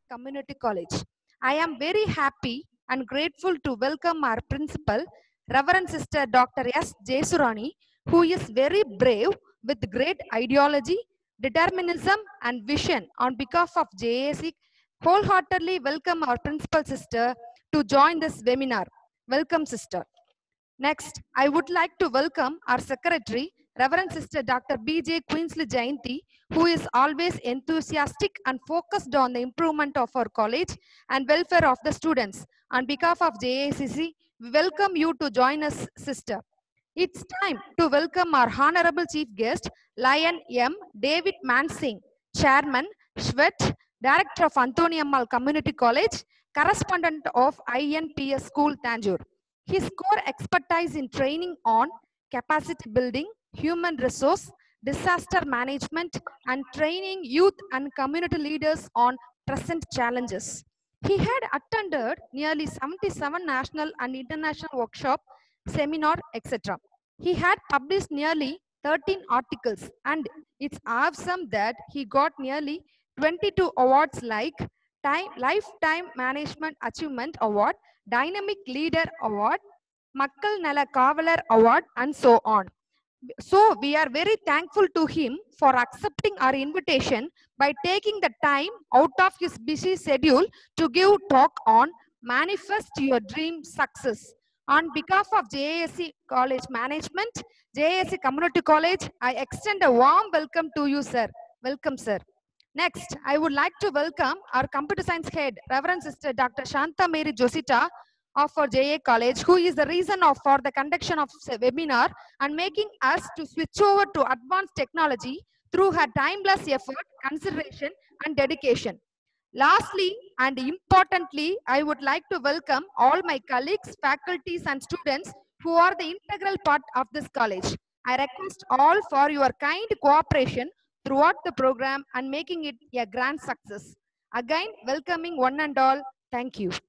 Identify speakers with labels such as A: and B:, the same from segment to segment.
A: Community College. I am very happy and grateful to welcome our principal, Reverend Sister Dr. S. Jesurani, who is very brave with great ideology, determinism, and vision on behalf of JAC. Wholeheartedly welcome our principal sister to join this webinar. Welcome, sister. Next, I would like to welcome our secretary, Reverend Sister Dr. B.J. Queensley Jayanti, who is always enthusiastic and focused on the improvement of our college and welfare of the students. On behalf of JACC, we welcome you to join us, sister. It's time to welcome our honorable chief guest, Lion M. David Mansingh, Chairman, Shwet, Director of Antoniammal Community College, correspondent of INPS School, Tanjore. His core expertise in training on capacity building, human resource, disaster management, and training youth and community leaders on present challenges. He had attended nearly 77 national and international workshop, seminar, etc. He had published nearly 13 articles and it's awesome that he got nearly 22 awards like time, Lifetime Management Achievement Award, Dynamic Leader Award, Makkal Nala Kavalar Award and so on. So we are very thankful to him for accepting our invitation by taking the time out of his busy schedule to give talk on Manifest Your Dream Success. On behalf of JASC College Management, JASC Community College, I extend a warm welcome to you, sir. Welcome, sir. Next, I would like to welcome our computer science head, Reverend Sister Dr. Shanta Mary Josita of our JA College, who is the reason of for the conduction of this webinar and making us to switch over to advanced technology through her timeless effort, consideration, and dedication. Lastly and importantly, I would like to welcome all my colleagues, faculties, and students who are the integral part of this college. I request all for your kind cooperation throughout the program and making it a grand success. Again, welcoming one and all. Thank you.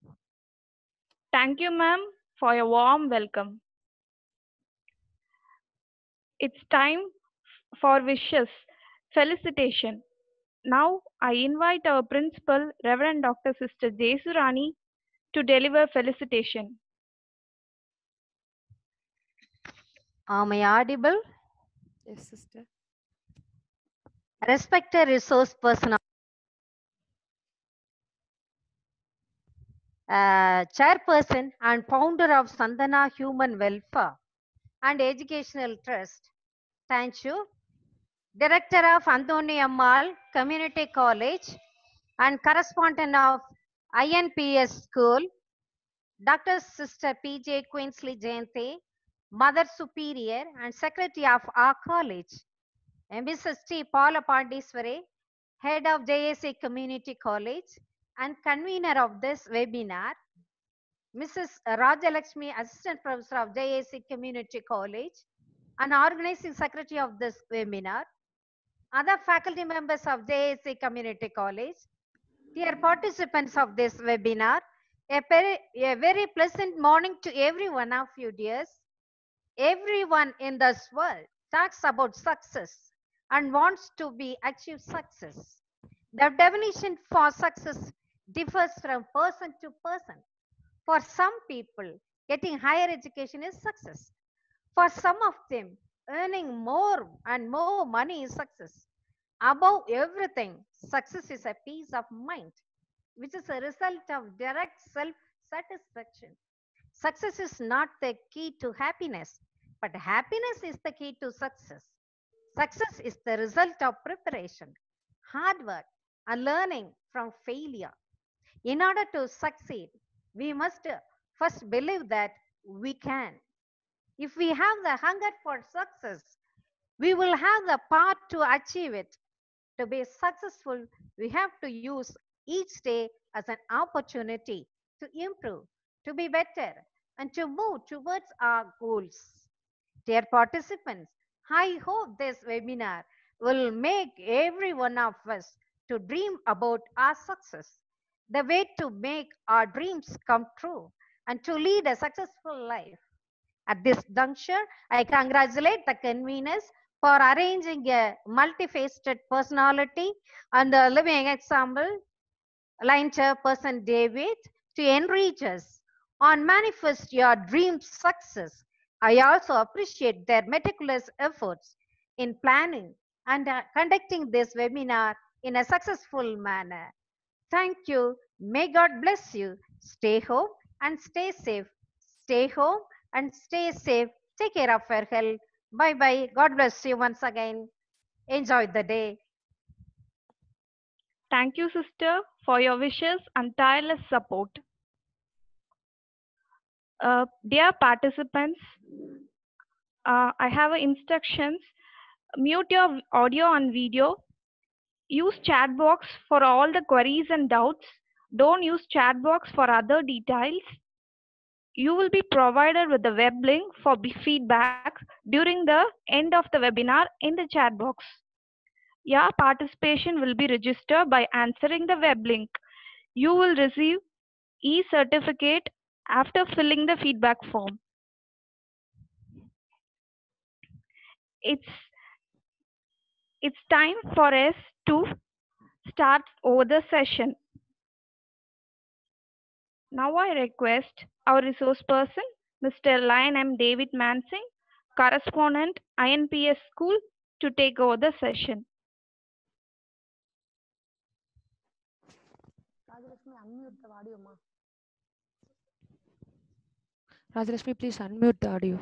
B: Thank you, ma'am, for your warm welcome. It's time for wishes, felicitation. Now, I invite our principal, Reverend Dr. Sister Jesurani, to deliver felicitation.
C: Am I audible?
A: Yes, sister.
C: Respected resource person, uh, chairperson and founder of Sandana Human Welfare and Educational Trust. Thank you. Director of Antoni Ammal Community College and correspondent of INPS School. Dr. Sister P.J. Queensley Jayanti, Mother Superior and Secretary of our college. And Mrs. T. Paula Pandiswari, Head of JSA Community College and convener of this webinar. Mrs. Rajalakshmi, Assistant Professor of JSC Community College and Organizing Secretary of this webinar. Other faculty members of JSC Community College. Dear participants of this webinar, a very, a very pleasant morning to every one of you dears. Everyone in this world talks about success and wants to be achieve success. The definition for success differs from person to person. For some people, getting higher education is success. For some of them, earning more and more money is success. Above everything, success is a peace of mind, which is a result of direct self satisfaction. Success is not the key to happiness, but happiness is the key to success. Success is the result of preparation, hard work, and learning from failure. In order to succeed, we must uh, first believe that we can. If we have the hunger for success, we will have the power to achieve it. To be successful, we have to use each day as an opportunity to improve, to be better, and to move towards our goals. Dear participants, I hope this webinar will make every one of us to dream about our success, the way to make our dreams come true, and to lead a successful life. At this juncture, I congratulate the conveners for arranging a multifaceted personality and the living example line chairperson David to enrich us on manifest your dream success. I also appreciate their meticulous efforts in planning and uh, conducting this webinar in a successful manner. Thank you. May God bless you. Stay home and stay safe. Stay home and stay safe. Take care of your health. Bye bye. God bless you once again. Enjoy the day.
B: Thank you, sister, for your wishes and tireless support. Uh, dear participants, uh, I have a instructions. Mute your audio and video. Use chat box for all the queries and doubts. Don't use chat box for other details. You will be provided with the web link for b- feedback during the end of the webinar in the chat box. Your participation will be registered by answering the web link. You will receive e-certificate after filling the feedback form. It's it's time for us to start over the session. Now I request our resource person, Mr. Lion M. David Mansing, correspondent INPS School, to take over the session.
A: Rajalakshmi, unmute the audio, ma. Rajalakshmi, please unmute the audio.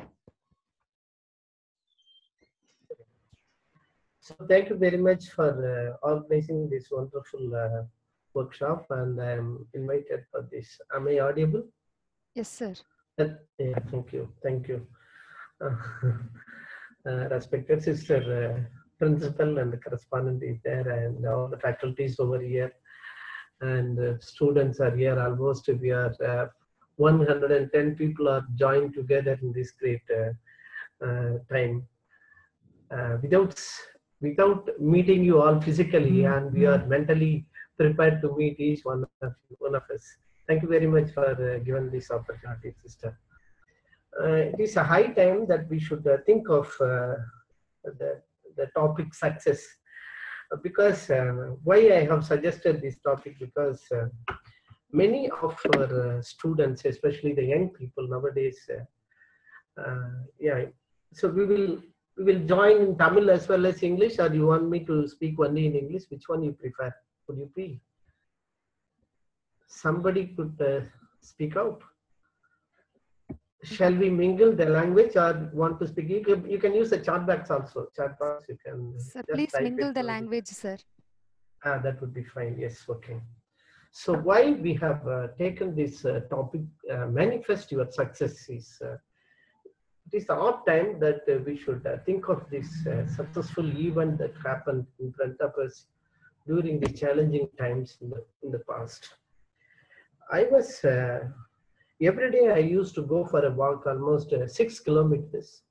D: So thank you very much for uh, organizing this wonderful uh, workshop and I'm invited for this. Am I audible?
A: Yes, sir.
D: Uh, yeah, thank you. Thank you. Uh, uh, respected sister uh, principal and the correspondent is there and all the faculties over here and uh, students are here almost we are uh, 110 people are joined together in this great uh, uh, time uh, without s- without meeting you all physically and we are mentally prepared to meet each one of you, one of us thank you very much for uh, giving this opportunity sister uh, it is a high time that we should uh, think of uh, the, the topic success Uh, because uh, why i have suggested this topic because uh, many of our uh, students especially the young people nowadays uh, uh, yeah so we will we will join in tamil as well as english or you want me to speak only in english which one you prefer would you be somebody could uh, speak out shall we mingle the language or want to speak you can, you can use the chat box also chat box you can
A: Sir,
D: just
A: please
D: type
A: mingle
D: it
A: the
D: only.
A: language, sir.
D: Ah, that would be fine. Yes, okay. So why we have uh, taken this uh, topic, uh, manifest your success is, uh, it is the odd time that uh, we should uh, think of this uh, successful event that happened in front of us during the challenging times in the, in the past. I was, uh, every day I used to go for a walk almost uh, six kilometers.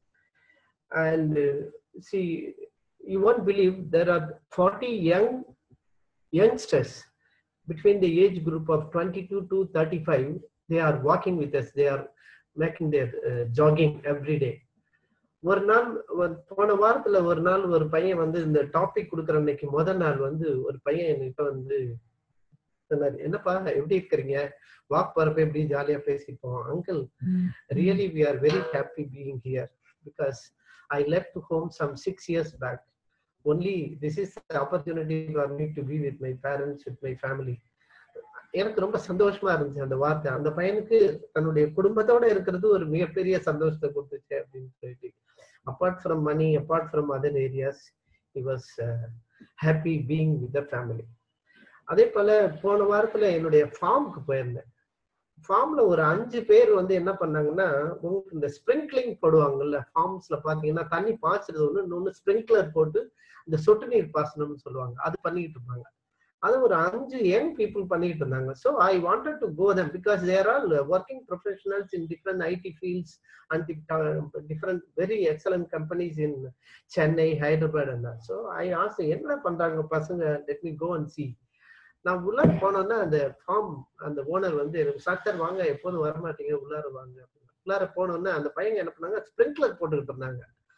D: And uh, see, you won't believe there are 40 young youngsters between the age group of 22 to 35 they are walking with us they are making their uh, jogging every day ஒரு நாள் ஒரு போன வாரத்துல ஒரு நாள் ஒரு பையன் வந்து இந்த டாபிக் கொடுக்குற அன்னைக்கு முதல் நாள் வந்து ஒரு பையன் என்கிட்ட வந்து சொன்னாரு என்னப்பா எப்படி இருக்கிறீங்க வாக் போறப்ப எப்படி ஜாலியா பேசிப்போம் uncle really we are very happy being here because i left home some six years back only this is the opportunity for me to be with my parents with my family எனக்கு ரொம்ப சந்தோஷமா இருந்துச்சு அந்த வார்த்தை அந்த பையனுக்கு தன்னுடைய குடும்பத்தோட இருக்கிறது ஒரு மிகப்பெரிய சந்தோஷத்தை கொடுத்துச்சு அப்படின்னு சொல்லிட்டு apart from money apart from other areas he was uh, happy being with the family அதே போல போன வாரத்துல என்னுடைய ஃபார்முக்கு போயிருந்தேன் ஃபார்ம்ல ஒரு அஞ்சு பேர் வந்து என்ன பண்ணாங்கன்னா உங்களுக்கு இந்த ஸ்ப்ரிங்க்லிங் போடுவாங்கல்ல ஃபார்ம்ஸ்ல பாத்தீங்கன்னா தண்ணி பாய்ச்சறது ஒண்ணு இன்னொன்னு ஸ்ப்ரிங்க்லர் போட்டு இந்த சொட்டு நீர் பாசனம்னு சொல்லுவாங்க அது பண்ணிட்டு இருப்பாங்க அது ஒரு அஞ்சு யங் பீப்புள் பண்ணிட்டு இருந்தாங்க so I wanted to go them because there all working professionals in different IT fields and different very excellent companies in Chennai Hyderabad and so I ஆசை என்ன பண்றாங்க பசங்க let me go and see நான் உள்ளார போனோன்னா அந்த ஃபார்ம் அந்த ஓனர் வந்து எனக்கு சார் வாங்க எப்போதும் வரமாட்டீங்க உள்ளார வாங்க அப்படின்னு. உள்ளார போனோன்னே அந்த பையங்க என்ன பண்ணாங்க ஸ்ப்ரிங்க்லர் போட்டுக்கிட்டு இருந்தாங்க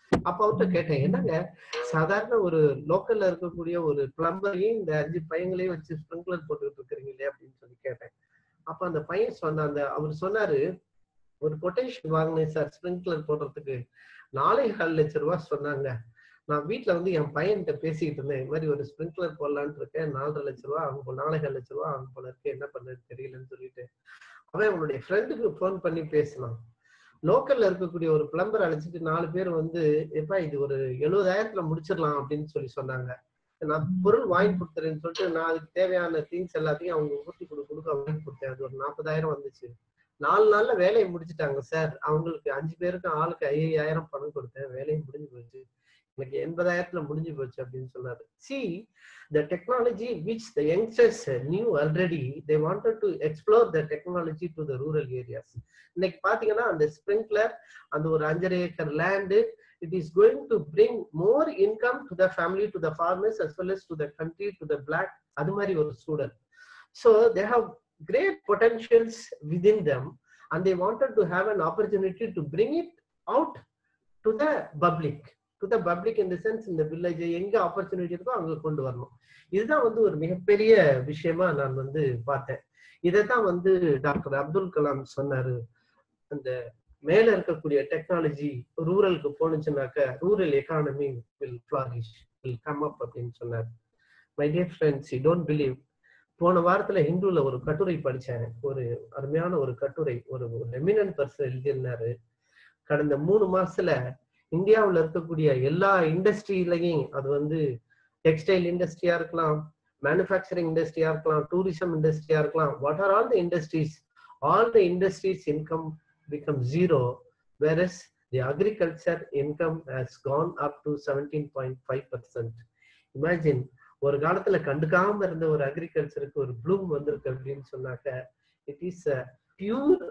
D: அப்ப அவர்கிட்ட கேட்டேன் என்னங்க சாதாரண ஒரு லோக்கல்ல இருக்கக்கூடிய ஒரு பிளம்பரையும் இந்த அஞ்சு பையங்களையும் வச்சு ஸ்ப்ரிங்க்லர் போட்டுக்கிட்டு இருக்கிறீங்களே அப்படின்னு சொல்லி கேட்டேன் அப்ப அந்த பையன் சொன்ன அந்த அவர் சொன்னாரு ஒரு கொட்டேஷன் வாங்கினேன் சார் ஸ்ப்ரிங்க்லர் போடுறதுக்கு நாலே கால் லட்சம் ரூபாய் சொன்னாங்க நான் வீட்ல வந்து என் பையன்கிட்ட பேசிக்கிட்டு இருந்தேன் இது மாதிரி ஒரு ஸ்ப்ரிங்க்லர் போடலான்னு இருக்கேன் நாலரை லட்ச ரூபா ஆகும் போல நாலே கால் லட்ச ரூபா ஆகும் போல இருக்கு என்ன பண்றது தெரியலன்னு சொல்லிட்டு அவன் அவனுடைய ஃப்ரெண்டுக்கு ஃபோன் பண்ணி பேசினான் லோக்கல்ல இருக்கக்கூடிய ஒரு பிளம்பர் அழைச்சிட்டு நாலு பேர் வந்து எப்பா இது ஒரு எழுபதாயிரத்துல முடிச்சிடலாம் அப்படின்னு சொல்லி சொன்னாங்க நான் பொருள் வாங்கி கொடுத்துறேன்னு சொல்லிட்டு நான் அதுக்கு தேவையான திங்ஸ் எல்லாத்தையும் அவங்க ஊட்டி கொடு கொடுக்க வாங்கி கொடுத்தேன் அது ஒரு நாற்பதாயிரம் வந்துச்சு நாலு நாள்ல வேலையை முடிச்சிட்டாங்க சார் அவங்களுக்கு அஞ்சு பேருக்கு ஆளுக்கு ஐயாயிரம் பணம் கொடுத்தேன் வேலையும் முடிஞ்சு போச்சு எனக்கு எண்பதாயிரத்துல முடிஞ்சு போச்சு அப்படின்னு சொன்னாரு see the technology which the youngsters knew already they wanted to explore the technology to the rural areas இன்னைக்கு பாத்தீங்கன்னா அந்த ஸ்ப்ரிங்க்லர் அந்த ஒரு அஞ்சரை acre land it is going to bring more income to the family to the farmers as well as to the country to the black அது மாதிரி ஒரு சூழல் so they have great potentials within them and they wanted to have an opportunity to bring it out to the public to the public in the sense இந்த village எங்க opportunity இருக்கோ அங்க கொண்டு வரணும் இதுதான் வந்து ஒரு மிகப்பெரிய விஷயமா நான் வந்து பார்த்தேன் இதைத்தான் வந்து டாக்டர் அப்துல் கலாம் சொன்னாரு அந்த மேல இருக்கக்கூடிய டெக்னாலஜி ரூரலுக்கு போனுச்சுனாக்க rural economy will flourish will come up அப்படின்னு சொன்னார் my dear friends you don't believe போன வாரத்துல ஹிந்துல ஒரு கட்டுரை படிச்சேன் ஒரு அருமையான ஒரு கட்டுரை ஒரு எமினன்ட் பர்சன் எழுதியிருந்தாரு கடந்த மூணு மாசத்துல இந்தியாவுல இருக்கக்கூடிய எல்லா இண்டஸ்ட்ரியிலையும் அது வந்து டெக்ஸ்டைல் இண்டஸ்ட்ரியா இருக்கலாம் மேனுஃபேக்சரிங் இண்டஸ்ட்ரியா இருக்கலாம் டூரிசம் இண்டஸ்ட்ரியா இருக்கலாம் what are all the industries all the industries income become zero whereas the agriculture income has gone up to 17.5 percent imagine ஒரு காலத்துல கண்டுக்காம இருந்த ஒரு அக்ரிகல்ச்சருக்கு ஒரு ப்ளூம் வந்திருக்கு அப்படின்னு சொன்னாக்க it is a pure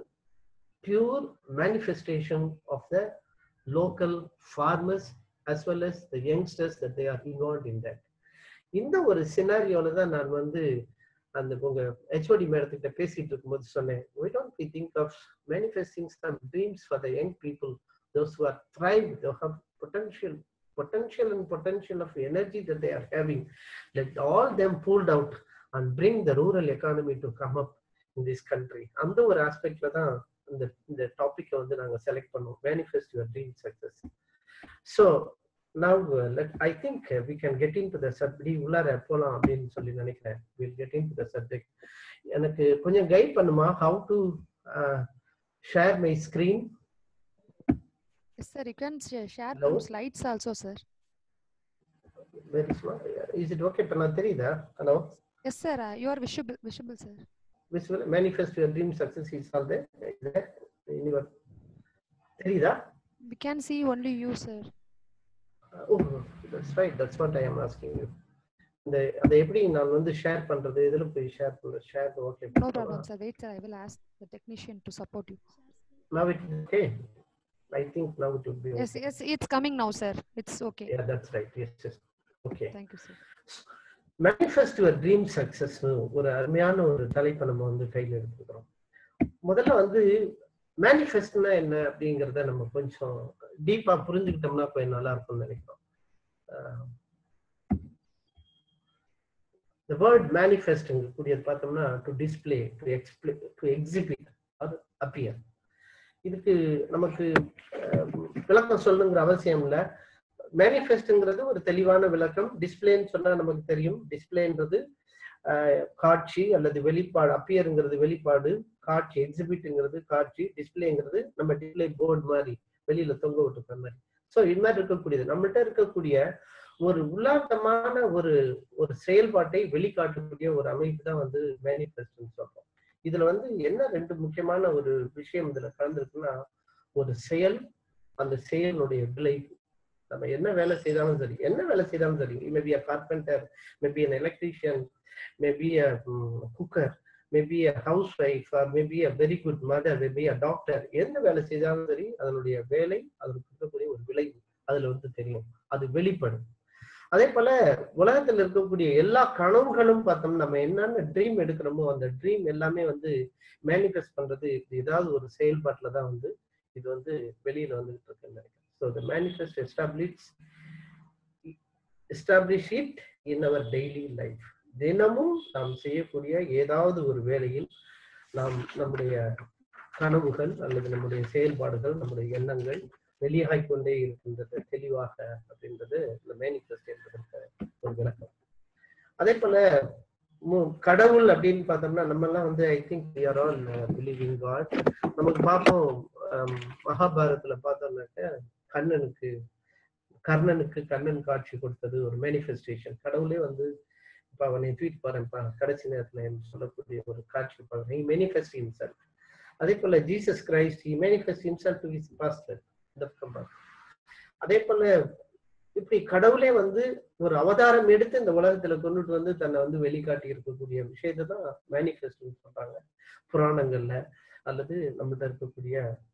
D: pure manifestation of the local farmers as well as the youngsters that they are involved in that இந்த ஒரு சினாரியோல தான் நான் வந்து அந்த உங்க ஹெச்ஓடி மேடத்திட்ட பேசிட்டு இருக்கும்போது சொன்னேன் we don't we think of manifesting some dreams for the young people those who are thrive they have potential potential and potential of energy that they are having let all them pulled out and bring the rural economy to come up in this country அந்த ஒரு ஆஸ்பெக்ட்ல தான் இந்த இந்த டாபிக்கை வந்து நாங்க select பண்ணுவோம் manifest your dream success so now let I think we can get into the subject உள்ளார போலாம் அப்படின்னு சொல்லி நினைக்கிறேன் will get into the subject எனக்கு கொஞ்சம் கைட் பண்ணுமா how to share my screen
A: Yes, sir. You can sh- share
D: Hello?
A: some slides also, sir.
D: Very small is it okay இப்போ நான் தெரியுதா hello
A: Yes, sir. Uh, you are visible, visible, sir.
D: Visual manifest your dream success is all there தெரியுதா
A: We can see only you, sir.
D: Oh that's right that's what I am asking you இந்த அதை எப்படி நான் வந்து share பண்றது எதுல போய் share பண்றது share okay
A: No problem, sir. Wait, sir. I will ask the technician to support you.
D: now it okay i think now it would be
A: Yes,
D: okay.
A: yes. It's coming now, sir. It's okay.
D: yeah that's right yes yes okay
A: Thank you, sir.
D: Manifest your dream success ஒரு அருமையான ஒரு தலைப்பை நம்ம வந்து கையில் எடுத்துக்கிறோம் முதல்ல வந்து மேனிஃபெஸ்ட்னா என்ன அப்படிங்கிறத நம்ம கொஞ்சம் டீப்பா புரிஞ்சுக்கிட்டோம்னா கொஞ்சம் நல்லா இருக்கும்னு நினைக்கிறோம் the word manifest கூடியது பார்த்தோம்னா to display to explay to exhibit அது அப்பியர் இதுக்கு நமக்கு அஹ், விளக்கம் சொல்லணுங்கிற அவசியம் இல்லை மேனிஃபெஸ்ட்ங்கிறது ஒரு தெளிவான விளக்கம் டிஸ்பிளேன்னு சொன்னா நமக்கு தெரியும் டிஸ்பிளேன்றது காட்சி அல்லது வெளிப்பாடு அப்பியருங்கிறது வெளிப்பாடு காட்சி எக்ஸிபிட்ங்கிறது காட்சி டிஸ்பிளேங்கிறது நம்ம டிஸ்பிளே போர்டு மாதிரி வெளியில தொங்க விட்டுருக்க மாதிரி ஸோ இது மாதிரி இருக்கக்கூடியது நம்மள்ட்ட இருக்கக்கூடிய ஒரு உள்ளாட்டமான ஒரு ஒரு செயல்பாட்டை வெளிக்காட்டக்கூடிய ஒரு அமைப்பு தான் வந்து மேனிஃபெஸ்ட்னு சொல்றோம் இதுல வந்து என்ன ரெண்டு முக்கியமான ஒரு விஷயம் இதுல கலந்துருக்குன்னா ஒரு செயல் அந்த செயலுடைய விளைவு நம்ம என்ன வேலை செய்தாலும் சரி என்ன வேலை செய்தாலும் சரி maybe a carpenter maybe an electrician maybe a cooker maybe a housewife maybe a very good mother maybe a doctor எந்த வேலை செய்தாலும் சரி அதனுடைய வேலை அதற்கு இருக்கக்கூடிய ஒரு விளைவு அதுல வந்து தெரியும் அது வெளிப்படும் அதே போல உலகத்துல இருக்கக்கூடிய எல்லா கனவுகளும் பார்த்தோம் நம்ம என்னென்ன ட்ரீம் எடுக்கிறோமோ அந்த ட்ரீம் எல்லாமே வந்து மேனிஃபெஸ்ட் பண்றது இது ஏதாவது ஒரு செயல்பாட்டுல தான் வந்து இது வந்து வெளியில வந்துகிட்டு இருக்குன்னு நினைக்கிறேன் so the manifest establish establish it in our daily life தினமும் நாம் செய்யக்கூடிய ஏதாவது ஒரு வேளையில் நாம் நம்முடைய கனவுகள் அல்லது நம்முடைய செயல்பாடுகள் நம்முடைய எண்ணங்கள் வெளியாகிக் கொண்டே இருக்கின்றது தெளிவாக அப்படின்றது இந்த மேனிஃபெஸ்ட் என்பதற்கு ஒரு விளக்கம் அதே போல மு- கடவுள் அப்படின்னு பார்த்தோம்னா நம்ம எல்லாம் வந்து I think we are all believing God நமக்கு பார்ப்போம் ஆம், மகாபாரதத்துல பார்த்தோம்னாக்க கண்ணனுக்கு கர்ணனுக்கு கண்ணன் காட்சி கொடுத்தது ஒரு மேனிஃபெஸ்டேஷன் கடவுளே வந்து இப்ப அவனை ட்வீட் பாருப்பா கடைசி நேரத்துல என்று சொல்லக்கூடிய ஒரு காட்சி பாருங்க he manifest himself அதே போல Jesus Christ he manifest himself to his pastor இந்த பக்கம் பாருங்க. அதே போல இப்படி கடவுளே வந்து ஒரு அவதாரம் எடுத்து இந்த உலகத்துல கொண்டுட்டு வந்து தன்னை வந்து வெளிக்காட்டி இருக்கக்கூடிய விஷயத்தை தான் மேனிஃபெஸ்ட்னு சொல்றாங்க புராணங்கள்ல அல்லது நம்மகிட்ட இருக்கக்கூடிய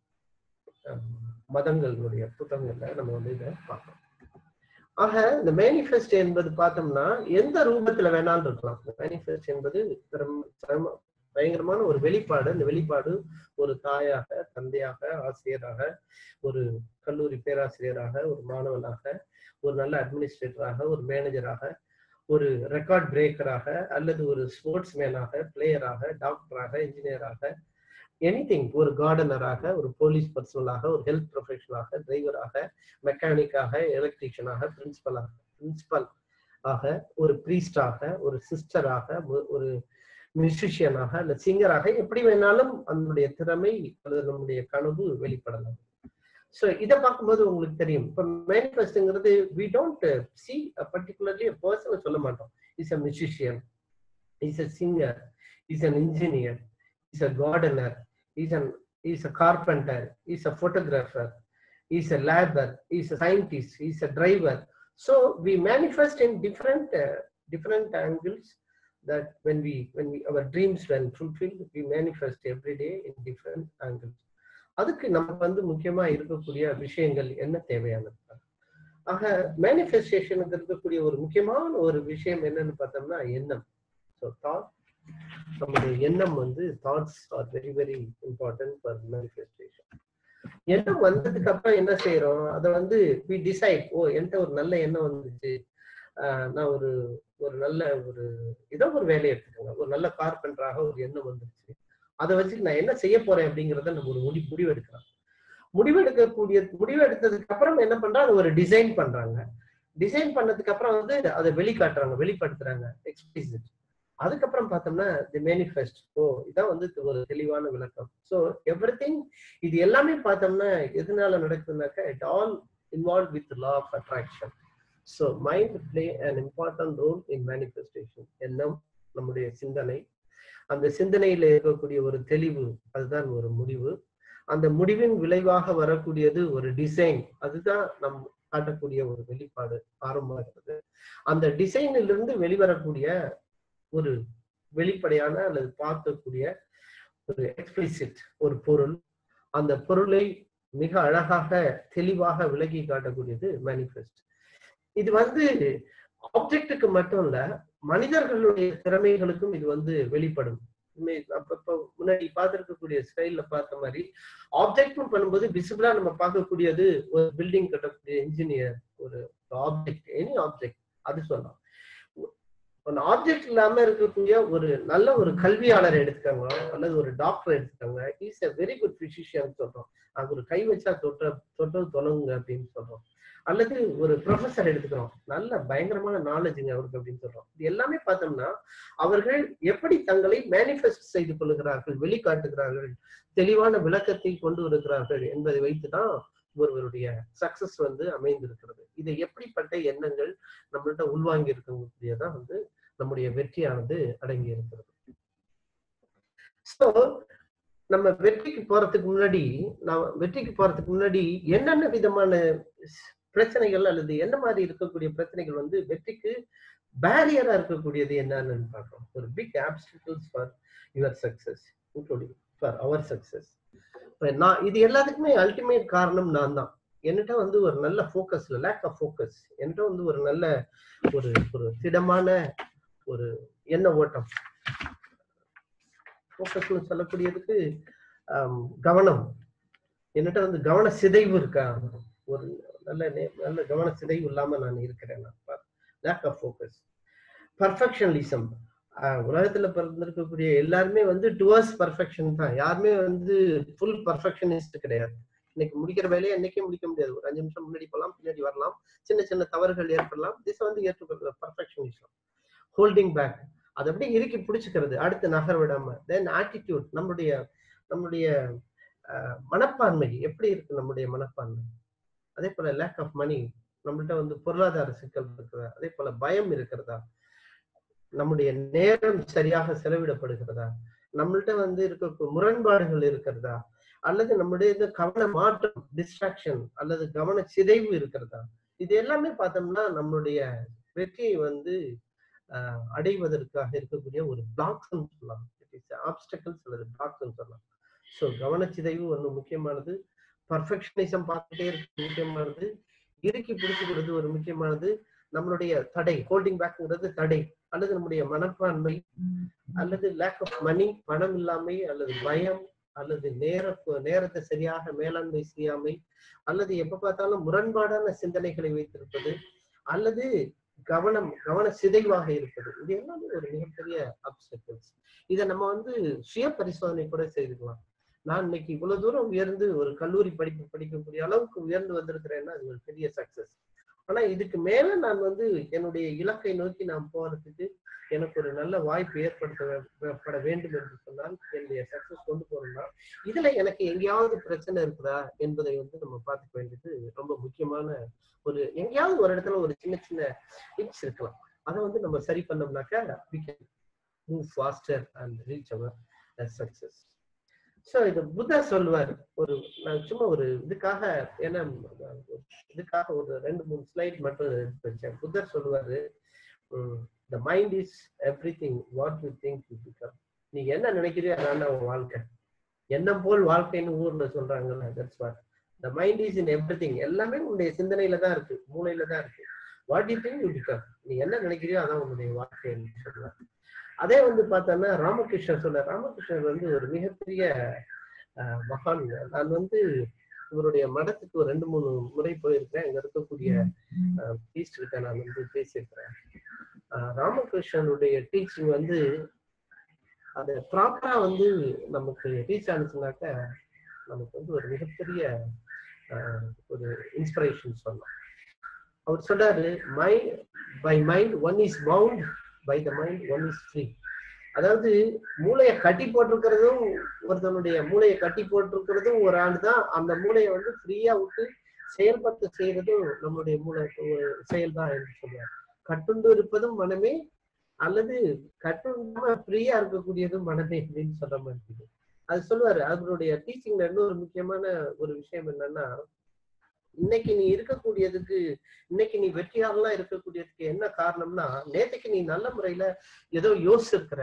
D: ஹம், மதங்களுடைய புத்தகங்கள்ல நம்ம வந்து இதை பார்க்கலாம் ஆக இந்த மேனிஃபெஸ்ட் என்பது பார்த்தோம்னா எந்த ரூபத்துல வேணாலும் இருக்கலாம் மேனிஃபெஸ்ட் என்பது திறம்- சிரம- பயங்கரமான ஒரு வெளிப்பாடு இந்த வெளிப்பாடு ஒரு தாயாக தந்தையாக ஆசிரியராக ஒரு கல்லூரி பேராசிரியராக ஒரு மாணவனாக ஒரு நல்ல அட்மினிஸ்ட்ரேட்டராக ஒரு மேனேஜராக ஒரு ரெக்கார்ட் பிரேக்கராக அல்லது ஒரு ஸ்போர்ட்ஸ் மேனாக பிளேயராக டாக்டராக இன்ஜினியராக எனிதிங் ஒரு கார்டனராக ஒரு போலீஸ் பர்சனலாக ஒரு ஹெல்த் ப்ரொஃபஷனலாக டிரைவராக மெக்கானிக்காக எலக்ட்ரீஷியனாக பிரின்சிபலாக பிரின்சிபல் ஆக ஒரு பிரீஸ்டாக ஒரு சிஸ்டராக ஒரு மியூசிஷியனாக அல்ல சிங்கராக எப்படி வேணாலும் அதனுடைய திறமை அல்லது நம்முடைய கனவு வெளிப்படலாம் ஸோ இதை பார்க்கும்போது உங்களுக்கு தெரியும் இப்போ மேனிஃபெஸ்ட்ங்கிறது வி டோன்ட் சி பர்டிகுலர்லி பர்சனை சொல்ல மாட்டோம் is a musician is a singer is an engineer is a gardener is an is a carpenter is a photographer is a labour is a scientist is a driver so we manifest in different different angles that when we when we our dreams when fulfilled we manifest every day in different angles அதுக்கு நமக்கு வந்து முக்கியமா இருக்கக்கூடிய விஷயங்கள் என்ன தேவையானது ஆக மேனிஃபெஸ்டேஷனுக்கு இருக்கக்கூடிய ஒரு முக்கியமான ஒரு விஷயம் என்னன்னு பார்த்தோம்னா எண்ணம் ஸோ தாட் நம்முடைய எண்ணம் வந்து thoughts are very very important for manifestation எண்ணம் வந்ததுக்கு அப்புறம் என்ன செய்யறோம் அதை வந்து வி டிசைட் ஓ என்கிட்ட ஒரு நல்ல எண்ணம் வந்துச்சு ஆஹ் நான் ஒரு ஒரு நல்ல ஒரு ஏதோ ஒரு வேலையை எடுத்துக்கோங்க ஒரு நல்ல கார்பெண்டராக ஒரு எண்ணம் வந்துருச்சு அதை வச்சு நான் என்ன செய்ய போறேன் அப்படிங்கிறத நம்ம ஒரு முடி முடிவு எடுக்கலாம் முடிவெடுக்கக்கூடிய முடிவு எடுத்ததுக்கு அப்புறம் என்ன பண்றா அதை ஒரு டிசைன் பண்றாங்க டிசைன் பண்ணதுக்கு அப்புறம் வந்து அதை வெளிக்காட்டுறாங்க வெளிப்படுத்துறாங்க எக்ஸ்பிளிசிட் அதுக்கப்புறம் பார்த்தோம்னா தி மேனிஃபெஸ்ட் ஓ இதான் வந்து ஒரு தெளிவான விளக்கம் ஸோ எவ்ரி திங் இது எல்லாமே பார்த்தோம்னா எதனால நடக்குதுனாக்கா it all involve with law of attraction so mind play an important role in manifestation எண்ணம் நம்முடைய சிந்தனை அந்த சிந்தனையில இருக்கக்கூடிய ஒரு தெளிவு அதுதான் ஒரு முடிவு அந்த முடிவின் விளைவாக வரக்கூடியது ஒரு டிசைன் அதுதான் நம் காட்டக்கூடிய ஒரு வெளிப்பாடு ஆரம்பமாகிறது அந்த டிசைனிலிருந்து வெளிவரக்கூடிய ஒரு வெளிப்படையான அல்லது பார்க்கக்கூடிய ஒரு எக்ஸ்பிளிசிட் ஒரு பொருள் அந்த பொருளை மிக அழகாக தெளிவாக விளக்கி காட்டக்கூடியது மேனிஃபெஸ்ட் இது வந்து ஆப்ஜெக்டுக்கு மட்டும் இல்ல மனிதர்களுடைய திறமைகளுக்கும் இது வந்து வெளிப்படும் அப்பப்ப முன்னாடி பார்த்திருக்கக்கூடிய ஸ்டைல்ல பார்த்த மாதிரி ஆப்ஜெக்ட்னு பண்ணும்போது விசிபிளா நம்ம பார்க்கக்கூடியது ஒரு பில்டிங் கட்டக்கூடிய இன்ஜினியர் ஒரு ஆப்ஜெக்ட் எனி ஆப்ஜெக்ட் அது சொல்லலாம் ஒரு ஆப்ஜெக்ட் இல்லாம இருக்கக்கூடிய ஒரு நல்ல ஒரு கல்வியாளர் எடுத்துக்காங்க அல்லது ஒரு டாக்டர் எடுத்துக்காங்க is a very good physician சொல்றோம் அங்க ஒரு கை வச்சா தொட்ட தொட்டது தொலங்குங்க அப்படின்னு சொல்றோம் அல்லது ஒரு ப்ரொஃபஸர் எடுத்துக்கிறோம் நல்ல பயங்கரமான நாலேஜுங்க அவருக்கு அப்படின்னு சொல்றோம் இது எல்லாமே பார்த்தோம்னா அவர்கள் எப்படி தங்களை மேனிஃபெஸ்ட் செய்து கொள்கிறார்கள் வெளிக்காட்டுகிறார்கள் தெளிவான விளக்கத்தை கொண்டு வருகிறார்கள் என்பதை வைத்துதான் ஒருவருடைய சக்சஸ் வந்து அமைந்திருக்கிறது இதை எப்படிப்பட்ட எண்ணங்கள் நம்மள்ட்ட உள்வாங்கி இருக்கக்கூடியதான் வந்து நம்முடைய வெற்றியானது அடங்கி இருக்கிறது ஸோ நம்ம வெற்றிக்கு போறதுக்கு முன்னாடி நான் வெற்றிக்கு போறதுக்கு முன்னாடி என்னென்ன விதமான பிரச்சனைகள் அல்லது என்ன மாதிரி இருக்கக்கூடிய பிரச்சனைகள் வந்து வெற்றிக்கு பேரியரா இருக்கக்கூடியது என்னன்னு பார்க்கணும் ஒரு big obstacles for your success including for our success நான் இது எல்லாத்துக்குமே அல்டிமேட் காரணம் நான் தான் என்கிட்ட வந்து ஒரு நல்ல ஃபோக்கஸ்ல லேக் ஆஃப் ஃபோக்கஸ் என்கிட்ட வந்து ஒரு நல்ல ஒரு ஒரு திடமான ஒரு எண்ண ஓட்டம் ஃபோக்கஸ்னு சொல்லக்கூடியதுக்கு கவனம் என்கிட்ட வந்து கவன சிதைவு இருக்கா ஒரு நல்ல நே- நல்ல கவன சிதைவு இல்லாம நான் இருக்கிறேன் லேக் ஆஃப் ஃபோக்கஸ் பர்ஃபெக்ஷனலிசம் உலகத்துல பிறந்திருக்கக்கூடிய எல்லாருமே வந்து டுவர்ஸ் பர்ஃபெக்ஷன் தான் யாருமே வந்து ஃபுல் பர்ஃபெக்ஷனிஸ்ட் கிடையாது இன்னைக்கு முடிக்கிற வேலையை இன்னைக்கே முடிக்க முடியாது ஒரு அஞ்சு நிமிஷம் முன்னாடி போகலாம் பின்னாடி வரலாம் சின்ன சின்ன தவறுகள் ஏற்படலாம் திஸ் வந்து ஏற்றுக்கொள்ள பர்ஃபெக்ஷனிசம் ஹோல்டிங் பேக் அதை அப்படியே இறுக்கி பிடிச்சுக்கிறது அடுத்து நகர விடாம தென் ஆட்டிடியூட் நம்மளுடைய நம்மளுடைய அஹ், மனப்பான்மை எப்படி இருக்கு நம்முடைய மனப்பான்மை அதே போல லேக் ஆஃப் மணி நம்மள்ட்ட வந்து பொருளாதார சிக்கல் இருக்கிறதா அதே போல பயம் இருக்கிறதா நம்முடைய நேரம் சரியாக செலவிடப்படுகிறதா நம்மள்ட்ட வந்து இருக்க முரண்பாடுகள் இருக்கிறதா அல்லது நம்முடைய இது கவன மாற்றம் டிஸ்ட்ராக்ஷன் அல்லது கவன சிதைவு இருக்கிறதா இது எல்லாமே பார்த்தோம்னா நம்மளுடைய வெற்றியை வந்து ஆஹ், அடைவதற்காக இருக்கக்கூடிய ஒரு பிளாக்ஸ் சொல்லலாம் ஆப்ஸ்டக்கிள்ஸ் அல்லது பிளாக்ஸ் சொல்லலாம் ஸோ கவனச்சிதைவு ஒன்று முக்கியமானது பர்ஃபெக்ஷனிசம் பார்த்துட்டே இருக்கு முக்கியமானது இறுக்கி பிடிச்சுக்கிறது ஒரு முக்கியமானது நம்மளுடைய தடை ஹோல்டிங் பேக்ங்கிறது தடை அல்லது நம்முடைய மனப்பான்மை அல்லது லேக் ஆஃப் மணி பணம் இல்லாமை அல்லது பயம் அல்லது நேர நேரத்தை சரியாக மேலாண்மை செய்யாமை அல்லது எப்ப பார்த்தாலும் முரண்பாடான சிந்தனைகளை வைத்திருப்பது அல்லது கவனம் கவன சிதைவாக இருப்பது இது எல்லாமே ஒரு மிகப்பெரிய அப்செக்டிவ்ஸ் இதை நம்ம வந்து சுய பரிசோதனை கூட செய்துக்கலாம் நான் இன்னைக்கு இவ்வளவு தூரம் உயர்ந்து ஒரு கல்லூரி படிப்பு படிக்கக்கூடிய அளவுக்கு உயர்ந்து வந்திருக்கிறேன்னா அது ஒரு பெரிய சக்சஸ் ஆனா இதுக்கு மேல நான் வந்து என்னுடைய இலக்கை நோக்கி நான் போறதுக்கு எனக்கு ஒரு நல்ல வாய்ப்பு ஏற்படுத்தப்பட வேண்டும் என்று சொன்னால் என்னுடைய சக்சஸ் கொண்டு போகணும்னா இதுல எனக்கு எங்கேயாவது பிரச்சனை இருக்குதா என்பதை வந்து நம்ம பார்த்துக்க வேண்டியது ரொம்ப முக்கியமான ஒரு எங்கேயாவது ஒரு இடத்துல ஒரு சின்ன சின்ன டிப்ஸ் இருக்கலாம் அதை வந்து நம்ம சரி பண்ணோம்னாக்கா we can move faster and reach our success so இது புத்தா சொல்வார் ஒரு நான் சும்மா ஒரு இதுக்காக ஏன்னா இதுக்காக ஒரு ரெண்டு மூணு ஸ்லைட் மட்டும் எடுத்து வச்சேன் புத்தர் சொல்லுவாரு the mind is everything what you think you become நீங்க என்ன நினைக்கிறியோ அதான் உன் வாழ்க்கை எண்ணம் போல் வாழ்க்கைன்னு ஊர்ல சொல்றாங்கல்ல that's what the mind is in everything எல்லாமே உன்னுடைய சிந்தனையில தான் இருக்கு மூளையில தான் இருக்கு what you think you become நீ என்ன நினைக்கிறியோ அதான் உன்னுடைய வாழ்க்கைன்னு சொல்லுவார் அதே வந்து பார்த்தோன்னா ராமகிருஷ்ணர் சொல்ல ராமகிருஷ்ணர் வந்து ஒரு மிகப்பெரிய அஹ், மகான் நான் வந்து இவருடைய மடத்துக்கு ஒரு ரெண்டு மூணு முறை போயிருக்கேன் இங்க இருக்கக்கூடிய பீஸ்ட் கிட்ட நான் வந்து பேசியிருக்கிறேன் அஹ், ராமகிருஷ்ணனுடைய டீச்சிங் வந்து அது ப்ராப்பரா வந்து நமக்கு ரீச் ஆனிச்சுனாக்க நமக்கு வந்து ஒரு மிகப்பெரிய அஹ், ஒரு இன்ஸ்பிரேஷன் சொல்லலாம் அவர் சொல்றாரு my by mind one is bound by the mind one is free அதாவது மூளையை கட்டி போட்டிருக்கிறதும் ஒருத்தனுடைய மூளையை கட்டி போட்டிருக்கிறதும் ஒரு ஆள் தான் அந்த மூளையை வந்து ஃப்ரீயா விட்டு செயல்படுத்த செய்யறதும் நம்மளுடைய மூளை செயல் தான் என்று சொல்றாரு கட்டுண்டு இருப்பதும் மனமே அல்லது கட்டுண்டாம ஃப்ரீயா இருக்கக்கூடியதும் மனமே அப்படின்னு சொல்ற மாதிரி இருக்குது அது சொல்லுவாரு அவருடைய டீச்சிங்ல இன்னொரு முக்கியமான ஒரு விஷயம் என்னன்னா இன்னைக்கு நீ இருக்கக்கூடியதுக்கு இன்னைக்கு நீ வெற்றியாளலாம் இருக்கக்கூடியதுக்கு என்ன காரணம்னா நேத்துக்கு நீ நல்ல முறையில ஏதோ யோசிச்சிருக்கிற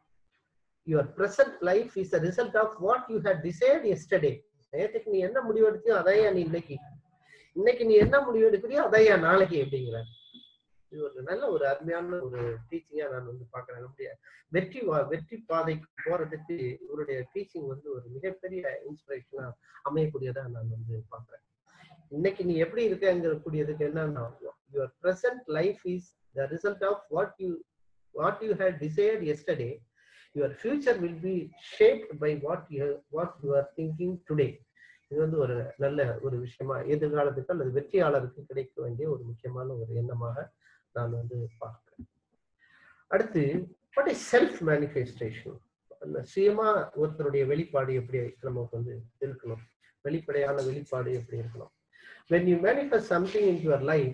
D: your present life is the result of what you had decide yesterday நேத்துக்கு நீ என்ன முடிவு எடுத்தியோ அதையா நீ இன்னைக்கு இன்னைக்கு நீ என்ன முடிவு எடுக்கிறியோ அதையா நாளைக்கு அப்படிங்கிற இது ஒரு நல்ல ஒரு அருமையான ஒரு டீச்சிங்கா நான் வந்து பாக்குறேன் நம்முடைய வெற்றி வா- வெற்றி பாதைக்கு போறதுக்கு இவருடைய டீச்சிங் வந்து ஒரு மிகப்பெரிய இன்ஸ்பிரேஷனா அமையக்கூடியதா நான் வந்து பாக்குறேன் இன்னைக்கு நீ எப்படி இருக்கங்கிற கூடியதுக்கு என்னன்னா your present life is the result of what you what you had decide yesterday your future will be shaped by what you what you are thinking today இது வந்து ஒரு நல்ல ஒரு விஷயமா எதிர்காலத்துக்கு அல்லது வெற்றியாளருக்கு கிடைக்க வேண்டிய ஒரு முக்கியமான ஒரு எண்ணமாக நான் வந்து பார்க்கிறேன் அடுத்து வாட் இஸ் செல்ஃப் மேனிஃபெஸ்டேஷன் அந்த சுயமா ஒருத்தருடைய வெளிப்பாடு எப்படி நமக்கு வந்து இருக்கணும் வெளிப்படையான வெளிப்பாடு எப்படி இருக்கணும் when you manifest something into your life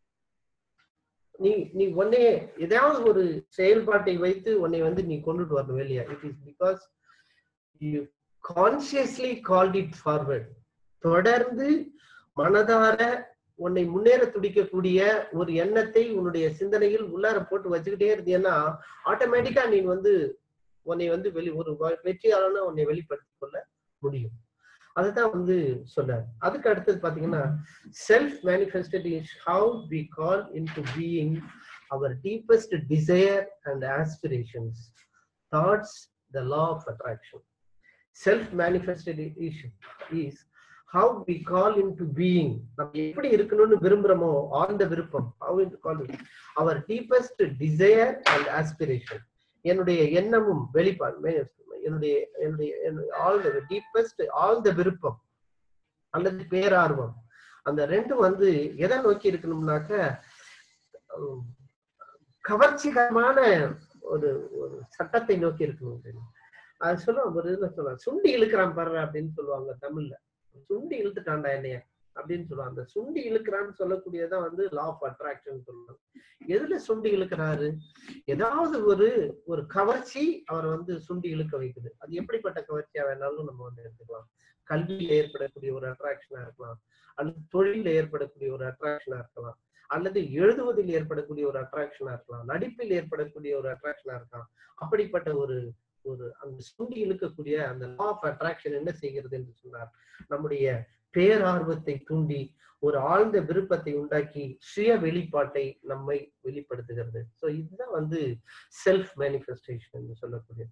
D: நீ நீ உன்னைய ஏதாவது ஒரு செயல்பாட்டை வைத்து உன்னை வந்து நீ கொண்டுட்டு வரணும் வெளியா it is because you consciously called it forward தொடர்ந்து மனதார உன்னை முன்னேற துடிக்கக்கூடிய ஒரு எண்ணத்தை உன்னுடைய சிந்தனையில் உள்ளார போட்டு வச்சுக்கிட்டே இருந்தீங்கன்னா ஆட்டோமேட்டிக்கா நீ வந்து உன்னை வந்து வெளி ஒரு வ- வெற்றியாளனா உன்னை வெளிப்படுத்திக் கொள்ள முடியும் அதுதான் வந்து சொன்னார் அதுக்கு அடுத்தது பாத்தீங்கன்னா self manifested is how we call into being our deepest desire and aspirations thoughts the law of attraction self manifested is is how we call into being நம்ம எப்படி இருக்கணும்னு விரும்புறோமோ ஆழ்ந்த விருப்பம் how in call our deepest desire and aspiration என்னுடைய எண்ணமும் வெளிப்பாடு என்னுடைய என்னுடைய ஆழ்ந்த டீப்பஸ்ட் ஆழ்ந்த விருப்பம் அல்லது பேரார்வம் அந்த ரெண்டும் வந்து எதை நோக்கி இருக்கணும்னாக்க உம், கவர்ச்சிகரமான ஒரு ஒரு சட்டத்தை நோக்கி இருக்கணும் தெரியும் அது சொல்லுவாங்க ஒரு இதுல சொல்லுவாங்க சுண்டி இழுக்கிறான் பாரு அப்படின்னு சொல்லுவாங்க தமிழ்ல சுண்டி இழுத்துட்டான்டா என்னைய அப்படின்னு சொல்லுவாங்க அந்த சுண்டி இழுக்கிறான்னு சொல்லக்கூடியதான் வந்து லா ஆஃப் அட்ராக்ஷன் சொல்லுவாங்க எதுல சுண்டி இழுக்கிறாரு ஏதாவது ஒரு ஒரு கவர்ச்சி அவரை வந்து சுண்டி இழுக்க வைக்குது அது எப்படிப்பட்ட கவர்ச்சியா வேணாலும் நம்ம வந்து எடுத்துக்கலாம் கல்வியில ஏற்படக்கூடிய ஒரு அட்ராக்ஷனா இருக்கலாம் அல்லது தொழில ஏற்படக்கூடிய ஒரு அட்ராக்ஷனா இருக்கலாம் அல்லது எழுதுவதில் ஏற்படக்கூடிய ஒரு அட்ராக்ஷனா இருக்கலாம் நடிப்பில் ஏற்படக்கூடிய ஒரு அட்ராக்ஷனா இருக்கலாம் அப்படிப்பட்ட ஒரு ஒரு அந்த சுண்டி இழுக்கக்கூடிய அந்த லா ஆஃப் அட்ராக்ஷன் என்ன செய்கிறது என்று சொன்னார் நம்முடைய பேரார்வத்தை தூண்டி ஒரு ஆழ்ந்த விருப்பத்தை உண்டாக்கி சுய வெளிப்பாட்டை நம்மை வெளிப்படுத்துகிறது சோ இதுதான் வந்து செல்ஃப் மேனிஃபெஸ்டேஷன் என்று சொல்லக்கூடிய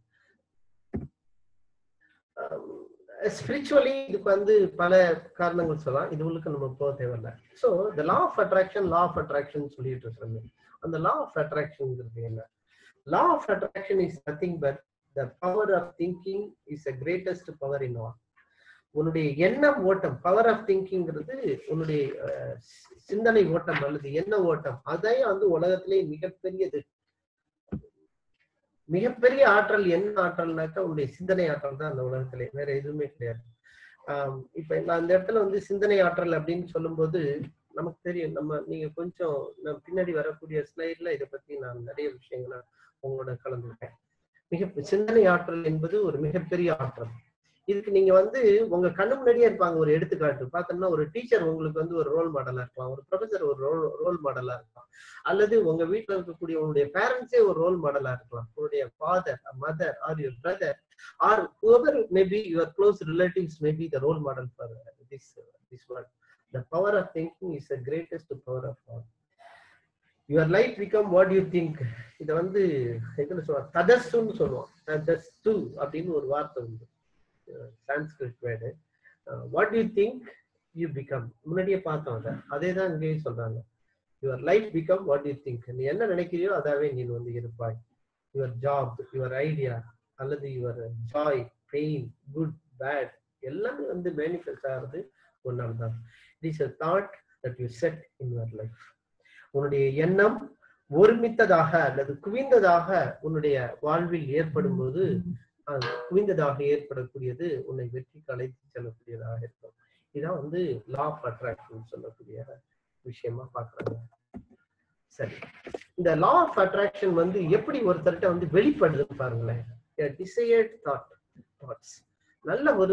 D: ஸ்பிரிச்சுவலி இதுக்கு வந்து பல காரணங்கள் சொல்லலாம் இது உள்ளுக்கு நம்ம போக தேவையில்ல so the law of attraction law of attraction சொல்லிட்டு இருக்காங்க அந்த லா ஆஃப் அட்ராக்ஷன்ங்கிறது என்ன law of attraction is nothing but the power of thinking is the greatest power in all உன்னுடைய எண்ணம் ஓட்டம் பவர் ஆஃப் திங்கிங்கிறது உன்னுடைய அஹ், சி- சிந்தனை ஓட்டம் அல்லது எண்ண ஓட்டம் அதையும் வந்து உலகத்திலே மிகப்பெரியது மிகப்பெரிய ஆற்றல் என்ன ஆற்றல்னாக்கா உன்னுடைய சிந்தனை ஆற்றல் தான் அந்த உலகத்திலே வேற எதுவுமே கிடையாது ஆம், இப்ப நான் அந்த இடத்துல வந்து சிந்தனை ஆற்றல் அப்படின்னு சொல்லும்போது நமக்கு தெரியும் நம்ம நீங்க கொஞ்சம் நான் பின்னாடி வரக்கூடிய ஸ்லைட்ல இதை பத்தி நான் நிறைய விஷயங்களை உங்களோட கலந்துருக்கேன் மிக சிந்தனை ஆற்றல் என்பது ஒரு மிகப்பெரிய ஆற்றல் இதுக்கு நீங்க வந்து உங்க கண்ணு முன்னாடியே இருப்பாங்க ஒரு எடுத்துக்காட்டு பார்த்தோம்னா ஒரு டீச்சர் உங்களுக்கு வந்து ஒரு ரோல் மாடலா இருக்கலாம் ஒரு ப்ரொஃபசர் ஒரு ரோல் ரோல் மாடலா இருக்கலாம் அல்லது உங்க வீட்டுல இருக்கக்கூடிய உங்களுடைய பேரண்ட்ஸே ஒரு ரோல் மாடலா இருக்கலாம் உங்களுடைய father mother or your brother or whoever maybe your close relatives maybe the role model for this this world the power of thinking is the greatest power of all your life become what you think இதை வந்து எதுல சொல்லுவாங்க ததஸ்துன்னு சொல்லுவோம் ததஸ்து அப்படின்னு ஒரு வார்த்தை உண்டு Sanskrit word what you think you become முன்னாடியே பார்த்தோம் அதை அதே தான் இங்கேயும் சொல்றாங்க your life become what you think நீ என்ன நினைக்கிறியோ அதாவே நீ வந்து இருப்பாய் யுவர் ஜாப் யுவர் ஐடியா அல்லது your joy pain good bad எல்லாமே வந்து மேனிஃபெஸ்ட் ஆகிறது ஒன்றால் தான் it is a thought that you set in your life உன்னுடைய எண்ணம் ஒருமித்ததாக அல்லது குவிந்ததாக உன்னுடைய வாழ்வில் ஏற்படும் போது அது குவிந்ததாக ஏற்படக்கூடியது உன்னை வெற்றிக்கு அழைத்து செல்லக்கூடியதாக இருக்கும் இதான் வந்து லா ஆஃப் அட்ராக்ஷன் சொல்லக்கூடிய விஷயமா பாக்குறாங்க சரி இந்த லா ஆஃப் அட்ராக்ஷன் வந்து எப்படி ஒருத்தர்கிட்ட வந்து வெளிப்படுது பாருங்களேன் டிசையர்ட் தாட் தாட்ஸ் நல்ல ஒரு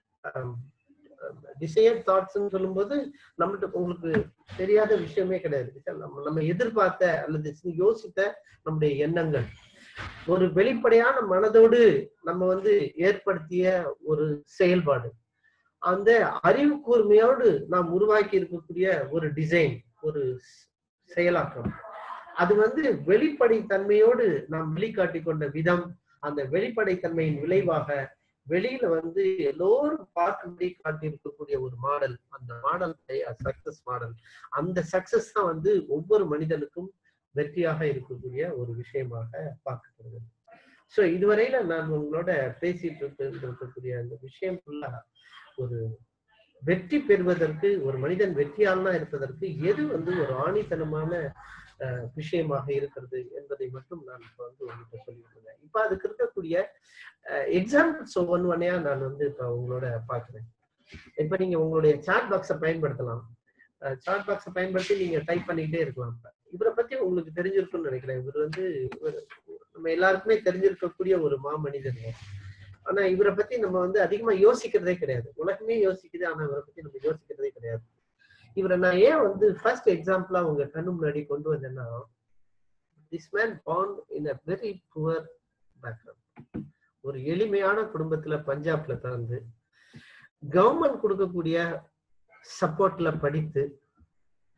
D: டிசையர் தாட்ஸ்ன்னு சொல்லும்போது நம்மகிட்ட உங்களுக்கு தெரியாத விஷயமே கிடையாது நம்ம நம்ம எதிர்பார்த்த அல்லது யோசித்த நம்முடைய எண்ணங்கள் ஒரு வெளிப்படையான மனதோடு நம்ம வந்து ஏற்படுத்திய ஒரு செயல்பாடு அந்த அறிவு கூர்மையோடு நாம் உருவாக்கி இருக்கக்கூடிய ஒரு டிசைன் ஒரு செயலாக்கம் அது வந்து வெளிப்படை தன்மையோடு நாம் வெளிக்காட்டி கொண்ட விதம் அந்த வெளிப்படை தன்மையின் விளைவாக வெளியில வந்து எல்லோரும் பார்க்கும்படி காட்டி இருக்கக்கூடிய ஒரு மாடல் அந்த மாடல் சக்சஸ் மாடல் அந்த சக்சஸ் தான் வந்து ஒவ்வொரு மனிதனுக்கும் வெற்றியாக இருக்கக்கூடிய ஒரு விஷயமாக பார்க்கப்படுகிறது ஸோ இதுவரையில நான் உங்களோட பேசிட்டு இருக்கக்கூடிய அந்த விஷயம் ஃபுல்லா ஒரு வெற்றி பெறுவதற்கு ஒரு மனிதன் வெற்றியாளனா இருப்பதற்கு எது வந்து ஒரு ஆணித்தனமான விஷயமாக இருக்கிறது என்பதை மட்டும் நான் இப்ப வந்து உங்ககிட்ட சொல்லிட்டு இருந்தேன் இப்ப அதுக்கு இருக்கக்கூடிய எக்ஸாம்பிள்ஸ் ஒவ்வொன்று ஒன்னையா நான் வந்து இப்ப உங்களோட பாக்குறேன் இப்ப நீங்க உங்களுடைய சாட் பாக்ஸை பயன்படுத்தலாம் சாட் பாக்ஸை பயன்படுத்தி நீங்க டைப் பண்ணிக்கிட்டே இருக்கலாம் இவரை பத்தி உங்களுக்கு தெரிஞ்சிருக்கும்னு நினைக்கிறேன் இவர் வந்து நம்ம எல்லாருக்குமே தெரிஞ்சிருக்கக்கூடிய ஒரு மாமனிதர் ஆனா இவரை பத்தி நம்ம வந்து அதிகமா யோசிக்கிறதே கிடையாது உலகமே யோசிக்குது ஆனா இவரை பத்தி நம்ம யோசிக்கிறதே கிடையாது இவரை நான் ஏன் வந்து ஃபர்ஸ்ட் எக்ஸாம்பிளா உங்க கண்ணு முன்னாடி கொண்டு வந்தேன்னா திஸ் மேன் பாண்ட் in a very poor background ஒரு எளிமையான குடும்பத்துல பஞ்சாப்ல பிறந்து கவர்மெண்ட் கொடுக்கக்கூடிய சப்போர்ட்ல படித்து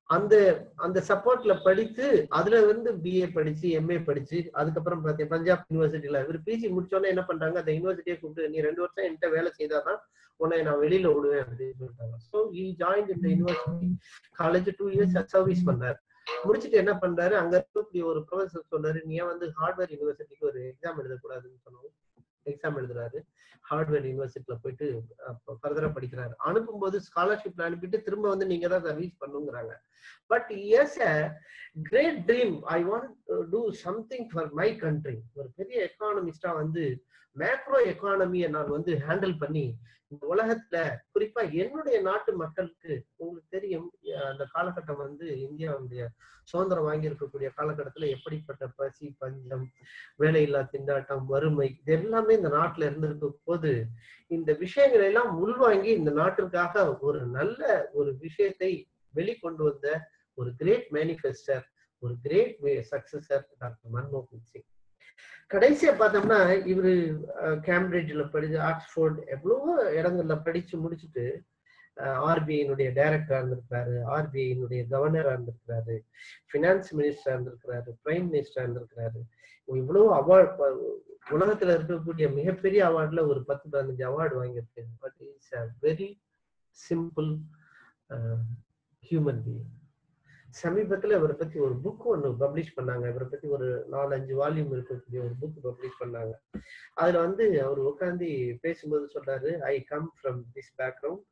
D: அந்த அந்த சப்போர்ட்ல படித்து அதுல வந்து பிஏ படிச்சு எம்ஏ படிச்சு அதுக்கப்புறம் பார்த்தீங்க பஞ்சாப் யூனிவர்சிட்டியில இவர் பிஜி முடிச்சோன்னே என்ன பண்றாங்க அந்த யூனிவர்சிட்டியை கூப்பிட்டு நீ ரெண்டு வருஷம் என்கிட்ட வேலை செய்தாதான் உன்னை நான் வெளியில விடுவேன் அப்படின்னு சொல்லிட்டாங்க ஸோ ஈ ஜாயின் இந்த university college two years service பண்றாரு முடிச்சுட்டு என்ன பண்றாரு அங்க இருக்கக்கூடிய ஒரு ப்ரொஃபசர் சொன்னாரு நீ ஏன் வந்து ஹார்ட்வேர் யூனிவர்சிட்டிக்கு ஒரு எக்ஸாம் எழுதக்கூடாதுன்னு சொன்னோம் எக்ஸாம் எழுதுறாரு ஹார்ட்வேர் யூனிவர்சிட்டியில போயிட்டு ஃபர்தரா படிக்கிறாரு அனுப்பும்போது ஸ்காலர்ஷிப்ல அனுப்பிட்டு திரும்ப வந்து நீங்க தான் சர்வீஸ் பண்ணுங்கிறாங்க but as a great dream I want to something for my country ஒரு பெரிய எக்கானமிஸ்டா வந்து மேக்ரோ எக்கானமியை நான் வந்து ஹேண்டில் பண்ணி இந்த உலகத்துல குறிப்பா என்னுடைய நாட்டு மக்களுக்கு உங்களுக்கு தெரியும் அஹ் அந்த காலகட்டம் வந்து இந்தியாவுடைய சுதந்திரம் வாங்கி இருக்கக்கூடிய காலகட்டத்துல எப்படிப்பட்ட பசி பஞ்சம் வேலையில்லா திண்டாட்டம் வறுமை இது எல்லாமே இந்த நாட்டுல இருந்திருக்க போது இந்த விஷயங்களை எல்லாம் உள்வாங்கி இந்த நாட்டிற்காக ஒரு நல்ல ஒரு விஷயத்தை வெளிக்கொண்டு வந்த ஒரு கிரேட் மேனிஃபெஸ்டர் ஒரு கிரேட் சக்சஸர் டாக்டர் மன்மோகன் சிங் கடைசியா பார்த்தோம்னா இவரு கேம்பிரிட்ஜ்ல படிச்சு ஆக்ஸ்போர்ட் எவ்வளவோ இடங்கள்ல படிச்சு முடிச்சுட்டு ஆர்பிஐனுடைய டைரக்டரா இருந்திருக்காரு ஆர்பிஐனுடைய கவர்னரா இருந்திருக்கிறாரு பினான்ஸ் மினிஸ்டரா இருந்திருக்கிறாரு பிரைம் மினிஸ்டரா இருந்திருக்கிறாரு இவ்வளவு அவார்டு உலகத்துல இருக்கக்கூடிய மிகப்பெரிய அவார்ட்ல ஒரு பத்து பதினஞ்சு அவார்டு வாங்கியிருக்கு but it's a very simple human being சமீபத்துல இவரை பத்தி ஒரு புக் ஒன்று பப்ளிஷ் பண்ணாங்க இவரை பத்தி ஒரு நாலஞ்சு வால்யூம் இருக்கக்கூடிய ஒரு புக் பப்ளிஷ் பண்ணாங்க அதுல வந்து அவர் உட்காந்து பேசும்போது சொல்றாரு I come from this background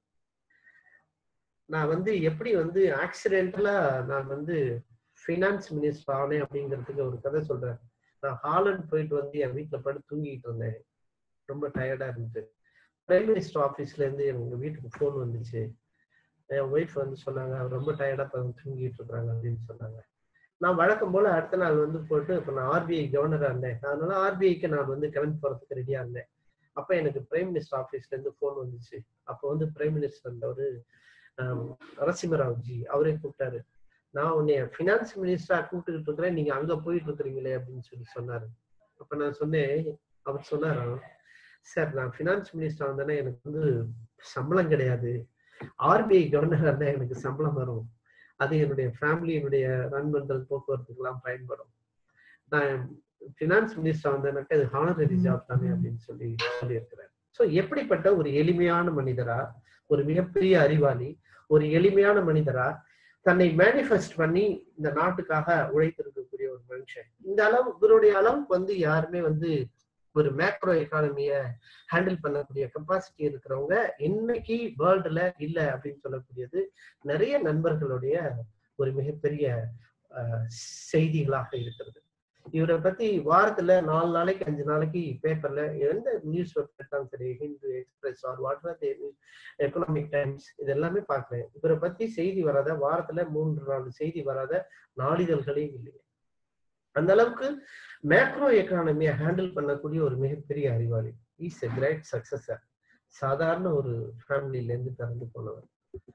D: நான் வந்து எப்படி வந்து ஆக்சிடென்டலா நான் வந்து ஃபினான்ஸ் மினிஸ்டர் ஆனேன் அப்படிங்கிறதுக்கு ஒரு கதை சொல்றேன் நான் ஹாலண்ட் போயிட்டு வந்து என் வீட்டுல படுத்து தூங்கிட்டு இருந்தேன் ரொம்ப டயர்டா இருந்துச்சு பிரைம் மினிஸ்டர் ஆஃபீஸ்ல இருந்து எங்க வீட்டுக்கு ஃபோன் வந்துச்சு என் ஒய்ஃப் வந்து சொன்னாங்க அவர் ரொம்ப டயர்டா தூங்கிட்டு இருக்காங்க அப்படின்னு சொன்னாங்க நான் வழக்கம் போல அடுத்த நாள் வந்து போட்டு இப்போ நான் ஆர்பிஐ கவர்னரா இருந்தேன் அதனால ஆர்பிஐக்கு நான் வந்து கிளம்பி போறதுக்கு ரெடியா இருந்தேன் அப்ப எனக்கு பிரைம் மினிஸ்டர் ஆஃபீஸ்ல இருந்து ஃபோன் வந்துச்சு அப்போ வந்து பிரைம் மினிஸ்டர் இருந்தவர் நரசிம்மராவ்ஜி அவரே கூப்பிட்டாரு நான் உன்னை ஃபினான்ஸ் மினிஸ்டரா கூப்பிட்டுக்கிட்டு இருக்கிறேன் நீங்க அங்க போயிட்டு இருக்கிறீங்களே அப்படின்னு சொல்லி சொன்னாரு அப்ப நான் சொன்னேன் அவர் சொன்னாராம் சார் நான் ஃபினான்ஸ் மினிஸ்டர் வந்தேன்னா எனக்கு வந்து சம்பளம் கிடையாது ஆர்பிஐ கவர்னரா இருந்தா எனக்கு சம்பளம் வரும் அது என்னுடைய ஃபேமிலியினுடைய ரன் பண்றது போக்குவரத்துக்கெல்லாம் பயன்படும் நான் ஃபினான்ஸ் மினிஸ்டர் வந்தேனாக்கா அது ஹானரரி ஜாப் தானே அப்படின்னு சொல்லி சொல்லியிருக்கிறார் ஸோ எப்படிப்பட்ட ஒரு எளிமையான மனிதரா ஒரு மிகப்பெரிய அறிவாளி ஒரு எளிமையான மனிதரா தன்னை மேனிஃபெஸ்ட் பண்ணி இந்த நாட்டுக்காக உழைத்திருக்கக்கூடிய ஒரு மனுஷன் இந்த அளவு இவருடைய அளவுக்கு வந்து யாருமே வந்து ஒரு மேக்ரோ எக்கானமிய ஹேண்டில் பண்ணக்கூடிய கெப்பாசிட்டி இருக்கிறவங்க இன்னைக்கு வேர்ல்டுல இல்ல அப்படின்னு சொல்லக்கூடியது நிறைய நண்பர்களுடைய ஒரு மிகப்பெரிய செய்திகளாக இருக்கிறது இவரை பத்தி வாரத்துல நாலு நாளைக்கு அஞ்சு நாளைக்கு பேப்பர்ல எந்த நியூஸ் எடுத்தாலும் சரி Hindu Express or what Economic Times இது எல்லாமே பாக்குறேன் இவரை பத்தி செய்தி வராத வாரத்துல மூன்று நாலு செய்தி வராத நாளிதழ்களே இல்லையே அந்த அளவுக்கு மேக்ரோ எக்கானமியை ஹேண்டில் பண்ணக்கூடிய ஒரு மிகப்பெரிய அறிவாளி இஸ் எ கிரேட் சக்சஸர் சாதாரண ஒரு ஃபேமிலில இருந்து பிறந்து போனவர்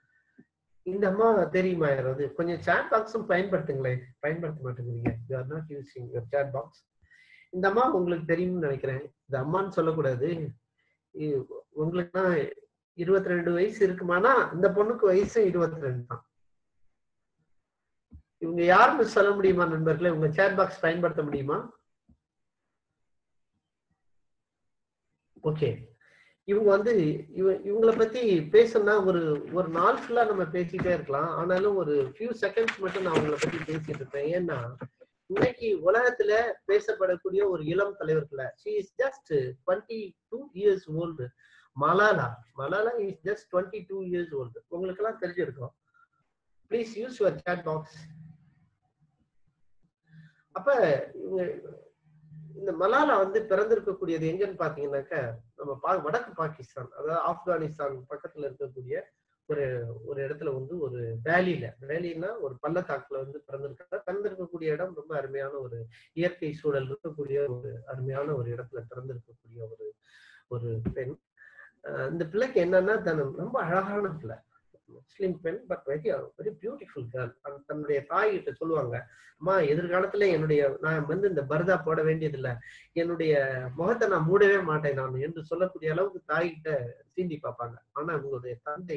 D: இந்த அம்மா தெரியுமா யாராவது கொஞ்சம் சேட் பாக்ஸும் பயன்படுத்துங்களேன் பயன்படுத்த மாட்டேங்கிறீங்க you are not using your chat box இந்த அம்மா உங்களுக்கு தெரியும்னு நினைக்கிறேன் இந்த அம்மான்னு சொல்லக்கூடாது உங்களுக்கு இருபத்தி ரெண்டு வயசு இருக்குமானா இந்த பொண்ணுக்கு வயசு இருபத்தி ரெண்டு தான் இவங்க யாருன்னு சொல்ல முடியுமா நண்பர்களே உங்க சேட் பாக்ஸ் பயன்படுத்த முடியுமா ஓகே இவங்க வந்து இவ இவங்கள பத்தி பேசணும்னா ஒரு ஒரு நாள் ஃபுல்லா நம்ம பேசிட்டே இருக்கலாம் ஆனாலும் ஒரு ஃபியூ செகண்ட்ஸ் மட்டும் நான் அவங்கள பத்தி பேசிட்டு இருப்பேன் ஏன்னா இன்னைக்கு உலகத்துல பேசப்படக்கூடிய ஒரு இளம் தலைவர்கள she is just twenty two years old Malala Malala is just twenty two years old உங்களுக்கு எல்லாம் தெரிஞ்சிருக்கும் please use your chat box அப்ப இவங்க இந்த மலாலா வந்து பிறந்திருக்கக்கூடியது எங்கன்னு பாத்தீங்கன்னாக்கா நம்ம பா வடக்கு பாகிஸ்தான் அதாவது ஆப்கானிஸ்தான் பக்கத்துல இருக்கக்கூடிய ஒரு ஒரு இடத்துல வந்து ஒரு வேலியில வேலின்னா ஒரு பள்ளத்தாக்குல வந்து பிறந்திருக்காங்க பிறந்திருக்கக்கூடிய இடம் ரொம்ப அருமையான ஒரு இயற்கை சூழல் இருக்கக்கூடிய ஒரு அருமையான ஒரு இடத்துல பிறந்திருக்கக்கூடிய ஒரு ஒரு பெண் இந்த பிள்ளைக்கு என்னன்னா தன் ரொம்ப அழகான பிள்ளை முஸ்லிம் பெண் but very very beautiful girl தன்னுடைய தாய் கிட்ட சொல்லுவாங்க அம்மா எதிர்காலத்துல என்னுடைய நான் வந்து இந்த பர்தா போட வேண்டியதில்லை என்னுடைய முகத்தை நான் மூடவே மாட்டேன் நான் என்று சொல்லக்கூடிய அளவுக்கு தாய்கிட்ட சீண்டி பார்ப்பாங்க ஆனா இவங்களுடைய தந்தை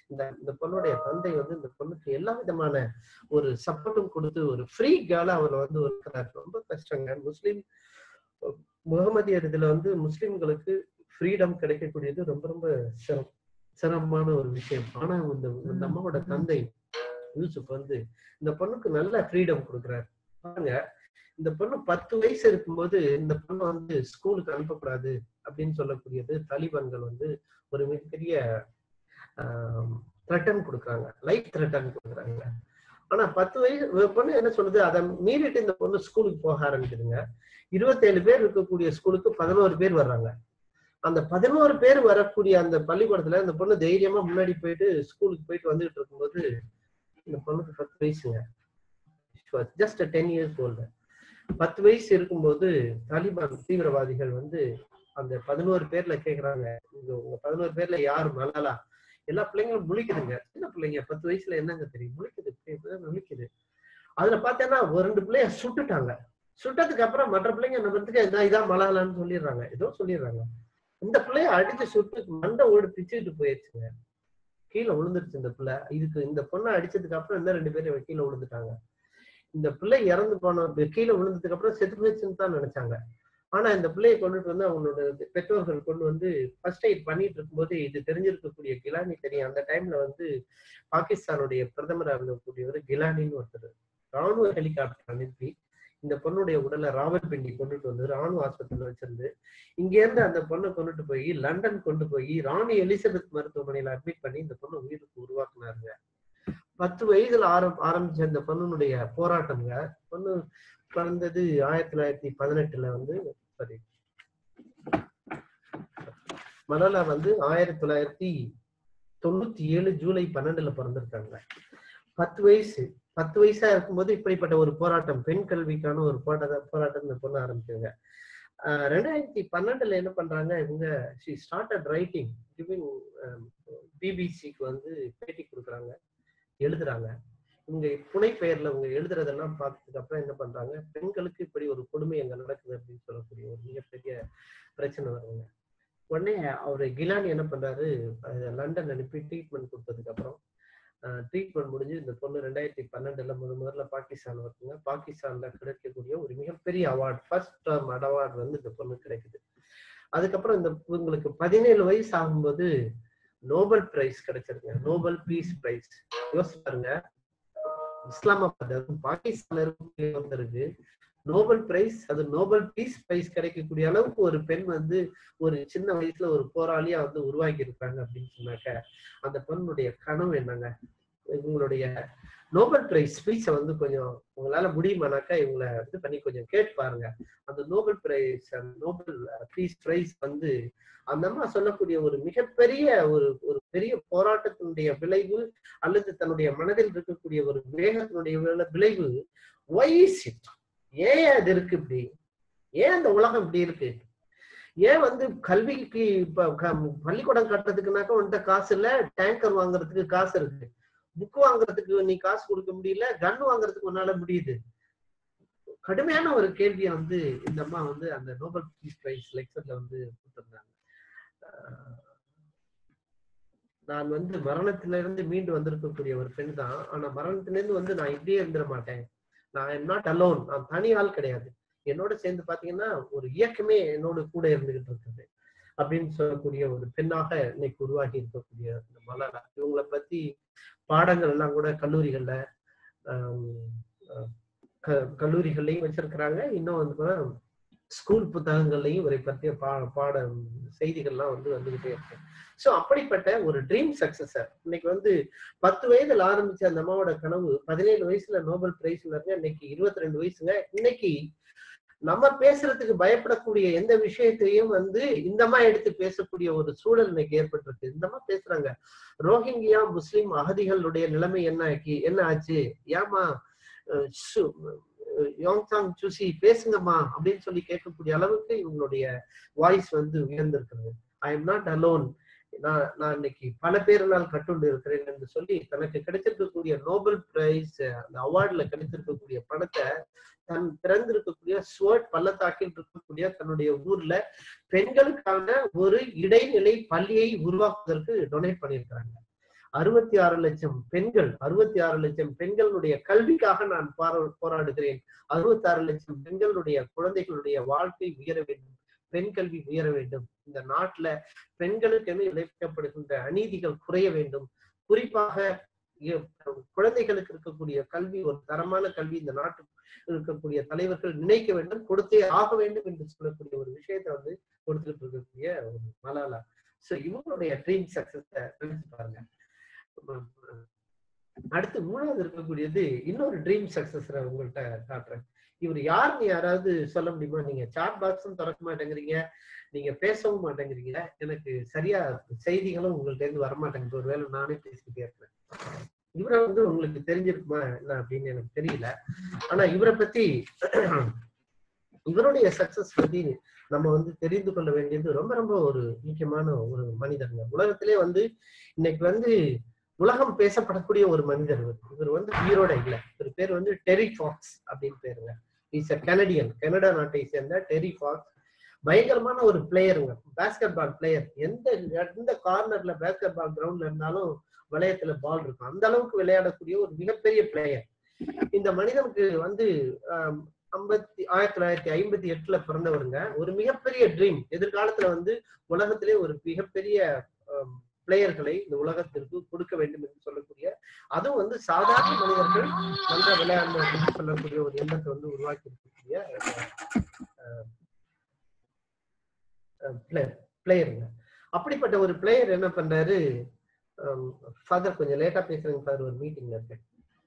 D: இந்த இந்த பொண்ணுடைய தந்தை வந்து இந்த பொண்ணுக்கு எல்லா விதமான ஒரு சப்போர்ட்டும் கொடுத்து ஒரு ஃப்ரீ கேர்ளா அவர் வந்து இருக்கிறார் ரொம்ப கஷ்டங்க முஸ்லீம் முகமதியர் இதுல வந்து முஸ்லிம்களுக்கு ஃப்ரீடம் கிடைக்கக்கூடியது ரொம்ப ரொம்ப சிரம் சிரமமான ஒரு விஷயம் ஆனா இந்த இந்த அம்மாவோட தந்தை யூசுப் வந்து இந்த பொண்ணுக்கு நல்ல ஃப்ரீடம் கொடுக்குறாரு பாருங்க இந்த பொண்ணு பத்து வயசு இருக்கும்போது இந்த பொண்ணு வந்து ஸ்கூலுக்கு அனுப்பக்கூடாது அப்படின்னு சொல்லக்கூடியது தாலிபான்கள் வந்து ஒரு மிகப்பெரிய த்ரெட்டன் கொடுக்குறாங்க லைஃப் த்ரெட்டன் கொடுக்குறாங்க ஆனா பத்து வயசு ஒரு பொண்ணு என்ன சொல்லுது அதை மீறிட்டு இந்த பொண்ணு ஸ்கூலுக்கு போக ஆரம்பிக்குதுங்க இருபத்தேழு பேர் இருக்கக்கூடிய ஸ்கூலுக்கு பதினோரு பேர் வர்றாங்க அந்த பதினோரு பேர் வரக்கூடிய அந்த பள்ளிக்கூடத்துல இந்த பொண்ணு தைரியமா முன்னாடி போயிட்டு ஸ்கூலுக்கு போயிட்டு வந்துட்டு இருக்கும்போது இந்த பொண்ணுக்கு பத்து வயசுங்க ஜஸ்ட் டென் இயர்ஸ் ஓல்டு பத்து வயசு இருக்கும்போது தாலிபான் தீவிரவாதிகள் வந்து அந்த பதினோரு பேர்ல கேக்குறாங்க இங்க உங்க பதினோரு பேர்ல யார் மலாலா எல்லா பிள்ளைங்களும் முழிக்குதுங்க சின்ன பிள்ளைங்க பத்து வயசுல என்னங்க தெரியும் முழிக்குது இப்படிதான் முழிக்குது அதுல பார்த்தேன்னா ஒரு ரெண்டு பிள்ளைய சுட்டுட்டாங்க சுட்டதுக்கு அப்புறம் மற்ற பிள்ளைங்க நம்மளுக்கு இதான் இதான் மலாலான்னு சொல்லிடுறாங்க ஏதோ சொல்லிடுறாங்க இந்த பிள்ளைய அடிச்சு சுட்டு மண்டை ஓடு பிச்சுக்கிட்டு போயிடுச்சுங்க கீழே விழுந்துருச்சு இந்த பிள்ளை இதுக்கு இந்த பொண்ணை அடிச்சதுக்கு அப்புறம் இந்த ரெண்டு பேரும் கீழே விழுந்துட்டாங்க இந்த பிள்ளை இறந்து போன கீழே விழுந்ததுக்கு அப்புறம் செத்து போயிடுச்சுன்னு தான் நினைச்சாங்க ஆனா இந்த பிள்ளையை கொண்டுட்டு வந்து அவங்களோட பெற்றோர்கள் கொண்டு வந்து ஃபர்ஸ்ட் எய்ட் பண்ணிட்டு இருக்கும்போது இது தெரிஞ்சிருக்கக்கூடிய கிலானி தெரியும் அந்த டைம்ல வந்து பாகிஸ்தானுடைய பிரதமராக இருந்தக்கூடியவர் கிலானின்னு ஒருத்தர் ராணுவ ஹெலிகாப்டர் அனுப்பி இந்த பொண்ணுடைய உடலை ராவல்பிண்டி கொண்டுட்டு வந்து ராணுவ ஆஸ்பத்திரியில் வச்சிருந்து இங்க இருந்து அந்த பொண்ணை கொண்டுட்டு போய் லண்டன் கொண்டு போய் ராணி எலிசபெத் மருத்துவமனையில அட்மிட் பண்ணி இந்த பொண்ணை உயிருக்கு உருவாக்குனாருங்க பத்து வயதுல ஆரம் ஆரம்பிச்ச இந்த பொண்ணுடைய போராட்டம்ங்க பொண்ணு பிறந்தது ஆயிரத்தி தொள்ளாயிரத்தி பதினெட்டுல வந்து சாரி மலாலா வந்து ஆயிரத்தி தொள்ளாயிரத்தி தொண்ணூத்தி ஏழு ஜூலை பன்னெண்டுல பிறந்திருக்காங்க பத்து வயசு பத்து வயசா இருக்கும்போது இப்படிப்பட்ட ஒரு போராட்டம் பெண் கல்விக்கான ஒரு போராட்ட போராட்டம் இந்த பொண்ணு ஆரம்பிச்சாங்க ரெண்டாயிரத்தி பன்னெண்டுல என்ன பண்றாங்க இவங்க ஷி ஸ்டார்டட் ரைட்டிங் கிவிங் பிபிசிக்கு வந்து பேட்டி கொடுக்குறாங்க எழுதுறாங்க இவங்க புனை பெயர்ல இவங்க எழுதுறதெல்லாம் பார்த்ததுக்கு அப்புறம் என்ன பண்றாங்க பெண்களுக்கு இப்படி ஒரு கொடுமை அங்க நடக்குது அப்படின்னு சொல்லக்கூடிய ஒரு மிகப்பெரிய பிரச்சனை வருங்க உடனே அவரு கிலானி என்ன பண்றாரு லண்டன் அனுப்பி ட்ரீட்மெண்ட் கொடுத்ததுக்கு அப்புறம் ட்ரீட்மெண்ட் முடிஞ்சு இந்த பொண்ணு ரெண்டாயிரத்தி பன்னெண்டுல முத முதல்ல பாகிஸ்தான் வருதுங்க பாகிஸ்தான்ல கிடைக்கக்கூடிய ஒரு மிகப்பெரிய அவார்டு ஃபர்ஸ்ட் டேர்ம் அவார்டு வந்து இந்த பொண்ணு கிடைக்குது அதுக்கப்புறம் இந்த இவங்களுக்கு பதினேழு வயசு ஆகும்போது நோபல் பிரைஸ் கிடைச்சிருங்க நோபல் பீஸ் பிரைஸ் யோசிச்சு பாருங்க இஸ்லாமாபாத் பாகிஸ்தான்ல இருக்கக்கூடிய ஒருத்தருக்கு நோபல் பிரைஸ் அது நோபல் பீஸ் பிரைஸ் கிடைக்கக்கூடிய அளவுக்கு ஒரு பெண் வந்து ஒரு சின்ன வயசுல ஒரு போராளியா வந்து உருவாக்கி இருக்காங்க அப்படின்னு சொன்னாக்க அந்த பெண்ணுடைய கனவு என்னங்க இவங்களுடைய நோபல் பிரைஸ் ஸ்பீச்சை வந்து கொஞ்சம் உங்களால முடியுமானாக்கா இவங்களை இது பண்ணி கொஞ்சம் கேட்டு பாருங்க அந்த Nobel prize Nobel peace prize வந்து அந்த அம்மா சொல்லக்கூடிய ஒரு மிகப்பெரிய ஒரு ஒரு பெரிய போராட்டத்தினுடைய விளைவு அல்லது தன்னுடைய மனதில் இருக்கக்கூடிய ஒரு வேகத்தினுடைய விளைவு ஒய்ஸ் இட் ஏன் அது இருக்கு இப்படி ஏன் அந்த உலகம் இப்படி இருக்கு ஏன் வந்து கல்விக்கு இப்ப பள்ளிக்கூடம் கட்டுறதுக்குனாக்கா உன்கிட்ட காசு இல்ல டேங்கர் வாங்குறதுக்கு காசு இருக்கு புக் வாங்குறதுக்கு நீ காசு கொடுக்க முடியல கன் வாங்குறதுக்கு உன்னால முடியுது கடுமையான ஒரு கேள்வியை வந்து இந்த அம்மா வந்து அந்த நோபல் பீஸ் பிரைஸ் லெக்சர்ல வந்து கொடுத்திருந்தாங்க நான் வந்து மரணத்திலிருந்து மீண்டு வந்திருக்கக்கூடிய ஒரு பெண் தான் ஆனா மரணத்திலிருந்து வந்து நான் இப்படியே இருந்துட மாட்டேன் நான் எம் நாட் அலோன் நான் தனி ஆள் கிடையாது என்னோட சேர்ந்து பாத்தீங்கன்னா ஒரு இயக்கமே என்னோட கூட இருந்துகிட்டு இருக்குது அப்படின்னு சொல்லக்கூடிய ஒரு பெண்ணாக இன்னைக்கு உருவாகி இருக்கக்கூடிய இந்த மலரா இவங்களை பத்தி பாடங்கள் எல்லாம் கூட கல்லூரிகள்ல கல்லூரிகள்லையும் வச்சிருக்கிறாங்க இன்னும் வந்து ஸ்கூல் புத்தகங்கள்லையும் இவரை பற்றிய பா பாட செய்திகள்லாம் வந்து வந்துகிட்டே இருக்கு ஸோ அப்படிப்பட்ட ஒரு ட்ரீம் சக்சஸர் இன்னைக்கு வந்து பத்து வயதுல ஆரம்பிச்ச அந்த அம்மாவோட கனவு பதினேழு வயசுல நோபல் பிரைஸ் இன்னைக்கு இருபத்தி ரெண்டு வயசுங்க இன்னைக்கு நம்ம பேசுறதுக்கு பயப்படக்கூடிய எந்த விஷயத்தையும் வந்து இந்தமா எடுத்து பேசக்கூடிய ஒரு சூழல் இன்னைக்கு ஏற்பட்டிருக்கு இந்தமா பேசுறாங்க ரோஹிங்கியா முஸ்லிம் அகதிகளுடைய நிலைமை என்ன ஆக்கி என்ன ஆச்சு ஏமா யோங்சாங் சூசி பேசுங்கம்மா அப்படின்னு சொல்லி கேட்கக்கூடிய அளவுக்கு இவங்களுடைய வாய்ஸ் வந்து உயர்ந்திருக்கிறது ஐ எம் நாட் அலோன் நான் நான் இன்னைக்கு பல பேரினால் கட்டுண்டு இருக்கிறேன் என்று சொல்லி தனக்கு கிடைச்சிருக்கக்கூடிய நோபல் பிரைஸ் அந்த அவார்ட்ல கிடைச்சிருக்கக்கூடிய பணத்தை தன் பிறந்திருக்கக்கூடிய ஸ்வர்ட் பள்ளத்தாக்கில் இருக்கக்கூடிய தன்னுடைய ஊர்ல பெண்களுக்கான ஒரு இடைநிலை பள்ளியை உருவாக்குவதற்கு டொனேட் பண்ணியிருக்கிறாங்க அறுபத்தி ஆறு லட்சம் பெண்கள் அறுபத்தி ஆறு லட்சம் பெண்களுடைய கல்விக்காக நான் பாரா- போராடுகிறேன் அறுபத்தி ஆறு லட்சம் பெண்களுடைய குழந்தைகளுடைய வாழ்க்கை உயர வேண்டும் பெண் கல்வி உயர வேண்டும் இந்த நாட்டுல பெண்களுக்கென இழைக்கப்படுகின்ற அநீதிகள் குறைய வேண்டும் குறிப்பாக இ- குழந்தைகளுக்கு இருக்கக்கூடிய கல்வி ஒரு தரமான கல்வி இந்த நாட்டுக்கு இருக்கக்கூடிய தலைவர்கள் நினைக்க வேண்டும் கொடுத்தே ஆக வேண்டும் என்று சொல்லக்கூடிய ஒரு விஷயத்தை வந்து கொடுத்துட்டு இருக்கக்கூடிய ஒரு மலாலா சோ இவங்களுடைய ட்ரீம் சக்சஸ் நினைச்சு பாருங்க உம், அடுத்து மூணாவது இருக்கக்கூடியது இன்னொரு ட்ரீம் சக்சஸரை உங்கள்கிட்ட காட்டுறேன் இவர் யாருன்னு யாராவது சொல்ல முடியுமா நீங்க சாட் பாக்ஸும் திறக்க மாட்டேங்கிறீங்க நீங்க பேசவும் மாட்டேங்கிறீங்க எனக்கு சரியா செய்திகளும் உங்கள்ட்ட இருந்து வரமாட்டேங்குது ஒருவேளை நானே பேசிக்கிட்டே இருப்பேன் இவரை வந்து உங்களுக்கு தெரிஞ்சிருக்குமா என்ன அப்படின்னு எனக்கு தெரியல ஆனா இவரை பத்தி இவருடைய சக்சஸ் பத்தி நம்ம வந்து தெரிந்து கொள்ள வேண்டியது ரொம்ப ரொம்ப ஒரு முக்கியமான ஒரு மனிதருங்க உலகத்திலே வந்து இன்னைக்கு வந்து உலகம் பேசப்படக்கூடிய ஒரு மனிதர் இவர். இவர் வந்து உயிரோட இல்ல இவர் பேர் வந்து டெரி ஃபாக்ஸ் அப்படின்னு பேருங்க இஸ் அ கனடியன் கனடா நாட்டை சேர்ந்த டெரி ஃபாக்ஸ் பயங்கரமான ஒரு பிளேயருங்க பேஸ்கெட் பால் பிளேயர் எந்த எந்த கார்னர்ல பேஸ்கெட் பால் கிரவுண்ட்ல இருந்தாலும் வளையத்துல பால் இருக்கும் அந்த அளவுக்கு விளையாடக்கூடிய ஒரு மிகப்பெரிய பிளேயர் இந்த மனிதனுக்கு வந்து ஆம், ஐம்பத்தி ஆயிரத்தி தொள்ளாயிரத்தி ஐம்பத்தி எட்டுல பிறந்தவருங்க ஒரு மிகப்பெரிய ட்ரீம் எதிர்காலத்துல வந்து உலகத்திலே ஒரு மிகப்பெரிய பிளேயர்களை இந்த உலகத்திற்கு கொடுக்க வேண்டும் என்று சொல்லக்கூடிய அதுவும் வந்து சாதாரண மனிதர்கள் நல்ல விளையாடணும் அப்படின்னு சொல்லக்கூடிய ஒரு எண்ணத்தை வந்து உருவாக்கி இருக்கக்கூடிய பிளேயருங்க அப்படிப்பட்ட ஒரு பிளேயர் என்ன பண்றாரு ஃபாதர் கொஞ்சம் லேட்டா பேசுறேங்க ஃபாதர் ஒரு மீட்டிங்ல இருக்கேன்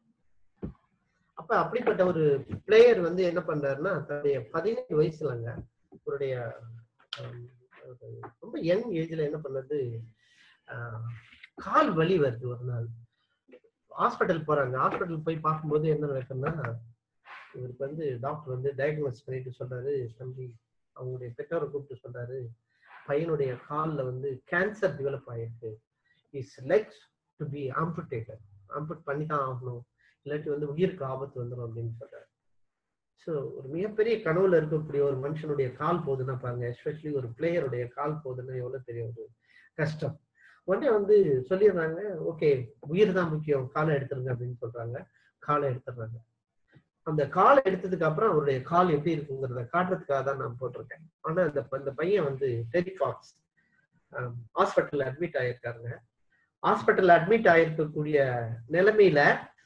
D: அப்ப அப்படிப்பட்ட ஒரு பிளேயர் வந்து என்ன பண்றாருன்னா தன்னுடைய பதினேழு வயசுலங்க அவருடைய ஆம், ஒரு ரொம்ப யங் ஏஜ்ல என்ன பண்ணது ஆஹ், கால் வலி வருது ஒரு நாள் ஹாஸ்பிட்டல் போறாங்க ஹாஸ்பிட்டல் போய் பார்க்கும்போது என்ன நடக்குன்னா இவருக்கு வந்து டாக்டர் வந்து டயக்னோஸ் பண்ணிட்டு சொல்றாரு தம்பி அவங்களுடைய பெற்றோரை கூப்பிட்டு சொல்றாரு பையனுடைய கால்ல வந்து கேன்சர் டெவலப் ஆயிருக்கு is legs to be amputated amputate பண்ணி தான் ஆகணும் இல்லாட்டி வந்து உயிருக்கு ஆபத்து வந்துடும் அப்படின்னு சொல்றாரு ஸோ ஒரு மிகப்பெரிய கனவுல இருக்கக்கூடிய ஒரு மனுஷனுடைய கால் போகுதுன்னா பாருங்க எஸ்பெஷலி ஒரு பிளேயருடைய கால் போகுதுன்னா எவ்வளவு பெரிய ஒரு கஷ்டம் உடனே வந்து சொல்லிடுறாங்க ஓகே உயிர் தான் முக்கியம் காலை எடுத்துருங்க அப்படின்னு சொல்றாங்க காலை எடுத்துடுறாங்க அந்த காலை எடுத்ததுக்கு அப்புறம் அவருடைய கால் எப்படி இருக்குங்கிறத காட்டுறதுக்காக தான் நான் போட்டிருக்கேன் ஆனா அந்த அந்த பையன் வந்து டெரிஃபாக்ஸ் ஹாஸ்பிட்டல்ல அட்மிட் ஆயிருக்காருங்க ஹாஸ்பிட்டல்ல அட்மிட் ஆயிருக்கக்கூடிய நிலைமையில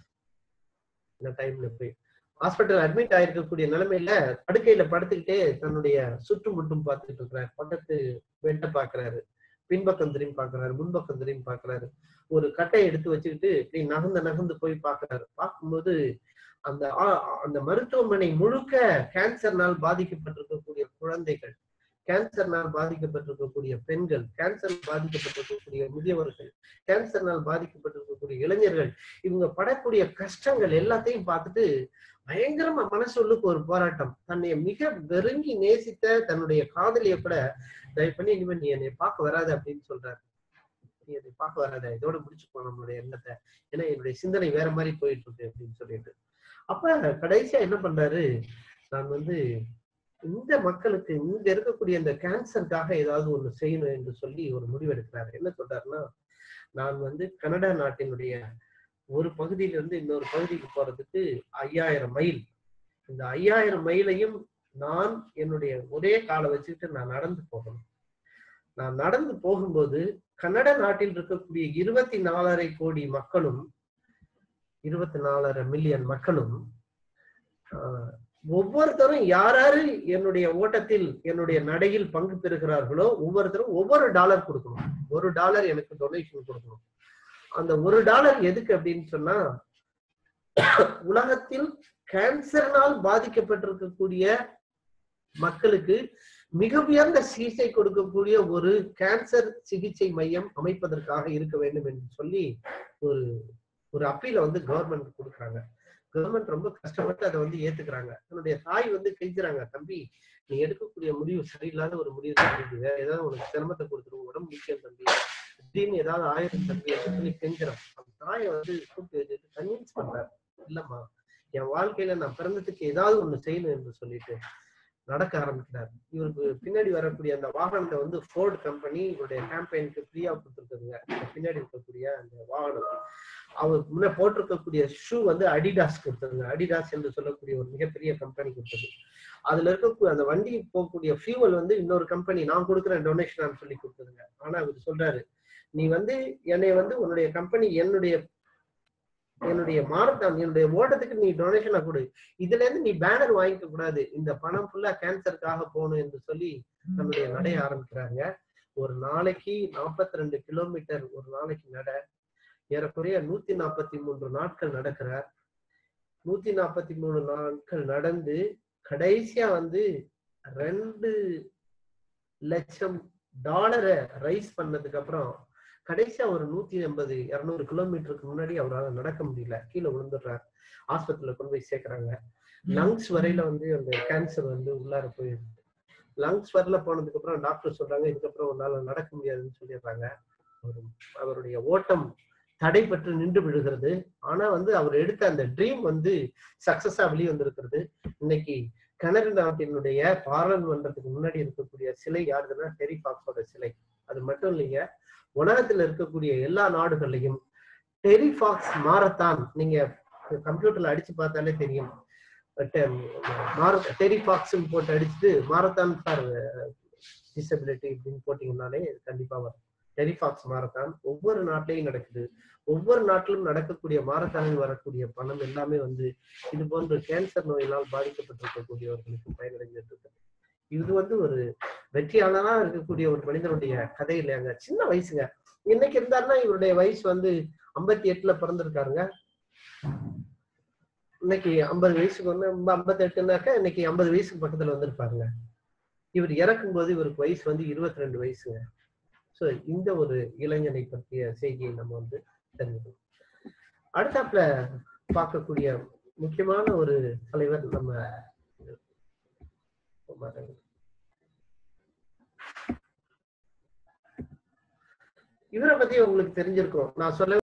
D: இந்த டைம்ல போய் ஹாஸ்பிட்டல் அட்மிட் ஆயிருக்கக்கூடிய நிலைமையில படுக்கையில படுத்துக்கிட்டே தன்னுடைய சுற்றுமுட்டும் பார்த்துட்டு இருக்கிறார் பக்கத்து வெட்ட பாக்குறாரு பின்பக்கம் திரும்பி பாக்குறாரு முன்பக்கம் திரும்பி பாக்குறாரு ஒரு கட்டையை எடுத்து வச்சுக்கிட்டு இப்படி நகர்ந்து நகர்ந்து போய் பாக்குறாரு பார்க்கும்போது அந்த ஆ- அந்த மருத்துவமனை முழுக்க கேன்சர்னால் பாதிக்கப்பட்டிருக்கக்கூடிய குழந்தைகள் கேன்சர்னால் பாதிக்கப்பட்டிருக்கக்கூடிய பெண்கள் கேன்சர் பாதிக்கப்பட்டிருக்கக்கூடிய முதியவர்கள் கேன்சர்னால் பாதிக்கப்பட்டிருக்கக்கூடிய இளைஞர்கள் இவங்க படக்கூடிய கஷ்டங்கள் எல்லாத்தையும் பார்த்துட்டு பயங்கரமா மனசுள்ளுக்கு ஒரு போராட்டம் தன்னை மிக வெறுங்கி நேசித்த தன்னுடைய காதலிய கூட தயவு பண்ணி இனிமே நீ என்னை பார்க்க வராத அப்படின்னு சொல்றாரு நீ என்னை பார்க்க வராத இதோட முடிச்சுப்போம் நம்மளுடைய எண்ணத்தை ஏன்னா என்னுடைய சிந்தனை வேற மாதிரி போயிட்டு இருக்கு அப்படின்னு சொல்லிட்டு அப்ப கடைசியா என்ன பண்றாரு நான் வந்து இந்த மக்களுக்கு இங்க இருக்கக்கூடிய இந்த கேன்சருக்காக ஏதாவது ஒண்ணு செய்யணும் என்று சொல்லி ஒரு முடிவெடுக்கிறாரு என்ன சொல்றாருன்னா நான் வந்து கனடா நாட்டினுடைய ஒரு பகுதியில இருந்து இன்னொரு பகுதிக்கு போறதுக்கு ஐயாயிரம் மைல் இந்த ஐயாயிரம் மைலையும் நான் என்னுடைய ஒரே காலை வச்சுக்கிட்டு நான் நடந்து போகணும் நான் நடந்து போகும்போது கன்னட நாட்டில் இருக்கக்கூடிய இருபத்தி நாலரை கோடி மக்களும் இருபத்தி நாலரை மில்லியன் மக்களும் ஆஹ், ஒவ்வொருத்தரும் யாராரு என்னுடைய ஓட்டத்தில் என்னுடைய நடையில் பங்கு பெறுகிறார்களோ ஒவ்வொருத்தரும் ஒவ்வொரு டாலர் கொடுக்கணும் ஒரு டாலர் எனக்கு டொனேஷன் கொடுக்கணும் அந்த ஒரு டாலர் எதுக்கு அப்படின்னு சொன்னா உலகத்தில் கேன்சர்னால் பாதிக்கப்பட்டிருக்கக்கூடிய மக்களுக்கு மிக உயர்ந்த சிகிச்சை கொடுக்கக்கூடிய ஒரு கேன்சர் சிகிச்சை மையம் அமைப்பதற்காக இருக்க வேண்டும் என்று சொல்லி ஒரு ஒரு அப்பீல வந்து கவர்மெண்ட் கொடுக்குறாங்க கவர்மெண்ட் ரொம்ப கஷ்டப்பட்டு அதை வந்து ஏத்துக்கிறாங்க தன்னுடைய தாய் வந்து கெஞ்சுறாங்க தம்பி நீ எடுக்கக்கூடிய முடிவு சரியில்லாத ஒரு முடிவு தான் இருக்கு. வேற ஏதாவது உனக்கு சிரமத்தை கொடுத்துருவோம் உடம்பு முக்கியம் தம்பி திடீர்னு ஏதாவது ஆயிரம் தம்பி அப்படின்னு சொல்லி கெஞ்சுறான் அந்த தாயை வந்து கூப்பிட்டு வச்சுட்டு கன்வின்ஸ் பண்றாரு இல்லம்மா என் வாழ்க்கையில நான் பிறந்ததுக்கு ஏதாவது ஒண்ணு செய்யணும் என்று சொல்லிட்டு நடக்க ஆரம்பிக்கிறார் இவருக்கு பின்னாடி வரக்கூடிய அந்த வாகனத்தை வந்து ஃபோர்ட் கம்பெனி இவருடைய கேம்பெயினுக்கு ஃப்ரீயா கொடுத்துருக்குதுங்க இந்த பின்னாடி இருக்கக்கூடிய அந்த வாகனம் அவர் முன்ன போட்டிருக்கக்கூடிய ஷூ வந்து அடிடாஸ் கொடுத்ததுங்க அடிடாஸ் என்று சொல்லக்கூடிய ஒரு மிகப்பெரிய கம்பெனி கொடுத்தது அதுல இருக்கக்கூடிய அந்த வண்டி போகக்கூடிய ஃபியூவல் வந்து இன்னொரு கம்பெனி நான் கொடுக்குறேன் டொனேஷன் சொல்லி கொடுத்ததுங்க ஆனா அவர் சொல்றாரு நீ வந்து என்னை வந்து உன்னுடைய கம்பெனி என்னுடைய என்னுடைய மாரத்தான் என்னுடைய ஓட்டத்துக்கு நீ டொனேஷனா கொடு இதுல இருந்து நீ பேனர் வாங்கிக்க கூடாது இந்த பணம் ஃபுல்லா கேன்சருக்காக போகணும் என்று சொல்லி நம்முடைய நடைய ஆரம்பிக்கிறாங்க ஒரு நாளைக்கு நாற்பத்தி ரெண்டு கிலோமீட்டர் ஒரு நாளைக்கு நட ஏறக்குறைய நூத்தி நாற்பத்தி மூன்று நாட்கள் நடக்கிறார் நூத்தி நாற்பத்தி மூணு நாட்கள் நடந்து கடைசியா வந்து ரெண்டு லட்சம் டாலரை ரைஸ் பண்ணதுக்கு அப்புறம் கடைசியா ஒரு நூத்தி எண்பது இருநூறு கிலோமீட்டருக்கு முன்னாடி அவரால் நடக்க முடியல கீழே விழுந்துடுறார் ஆஸ்பத்திரியில கொண்டு போய் சேர்க்கறாங்க லங்ஸ் வரையில வந்து அந்த கேன்சர் வந்து உள்ளார போயிடுது லங்ஸ் வரல போனதுக்கு அப்புறம் டாக்டர் சொல்றாங்க இதுக்கப்புறம் உன்னால நடக்க முடியாதுன்னு சொல்லிடுறாங்க அவரு அவருடைய ஓட்டம் தடைப்பட்டு நின்று விழுகிறது ஆனா வந்து அவர் எடுத்த அந்த ட்ரீம் வந்து சக்சஸா வெளியே வந்திருக்கிறது இன்னைக்கு கனடா நாட்டினுடைய பாராளுமன்றத்துக்கு முன்னாடி இருக்கக்கூடிய சிலை யாருதுன்னா டெரி ஃபாக்ஸோட சிலை அது மட்டும் இல்லைங்க உலகத்துல இருக்கக்கூடிய எல்லா நாடுகள்லையும் டெரிஃபாக்ஸ் மாரத்தான் நீங்க கம்ப்யூட்டர்ல அடிச்சு பார்த்தாலே தெரியும் டெரிஃபாக்ஸ் போட்டு அடிச்சுட்டு மாரத்தான் ஃபார் டிசபிலிட்டி அப்படின்னு போட்டீங்கன்னாலே கண்டிப்பா வரும் டெரிஃபாக்ஸ் மாரத்தான் ஒவ்வொரு நாட்டிலையும் நடக்குது ஒவ்வொரு நாட்டிலும் நடக்கக்கூடிய மாரத்தானில் வரக்கூடிய பணம் எல்லாமே வந்து இது போன்ற கேன்சர் நோயினால் பாதிக்கப்பட்டிருக்கக்கூடியவர்களுக்கு பயனடைஞ்சிட்டு இருக்கு இது வந்து ஒரு வெற்றியாளனா இருக்கக்கூடிய ஒரு மனிதனுடைய கதை இல்லையாங்க சின்ன வயசுங்க இன்னைக்கு இருந்தாருன்னா இவருடைய வயசு வந்து ஐம்பத்தி எட்டுல பிறந்திருக்காருங்க இன்னைக்கு ஐம்பது வயசுக்கு வந்து ஐம்பத்தி எட்டுனாக்கா இன்னைக்கு ஐம்பது வயசுக்கு பக்கத்துல வந்திருப்பாருங்க இவர் இறக்கும் போது இவருக்கு வயசு வந்து இருபத்தி ரெண்டு வயசுங்க ஸோ இந்த ஒரு இளைஞனை பற்றிய செய்தியை நம்ம வந்து தெரிஞ்சுக்கணும் அடுத்தாப்புல பார்க்கக்கூடிய முக்கியமான ஒரு தலைவர் நம்ம இவரை பத்தி உங்களுக்கு தெரிஞ்சிருக்கும் நான் சொல்ல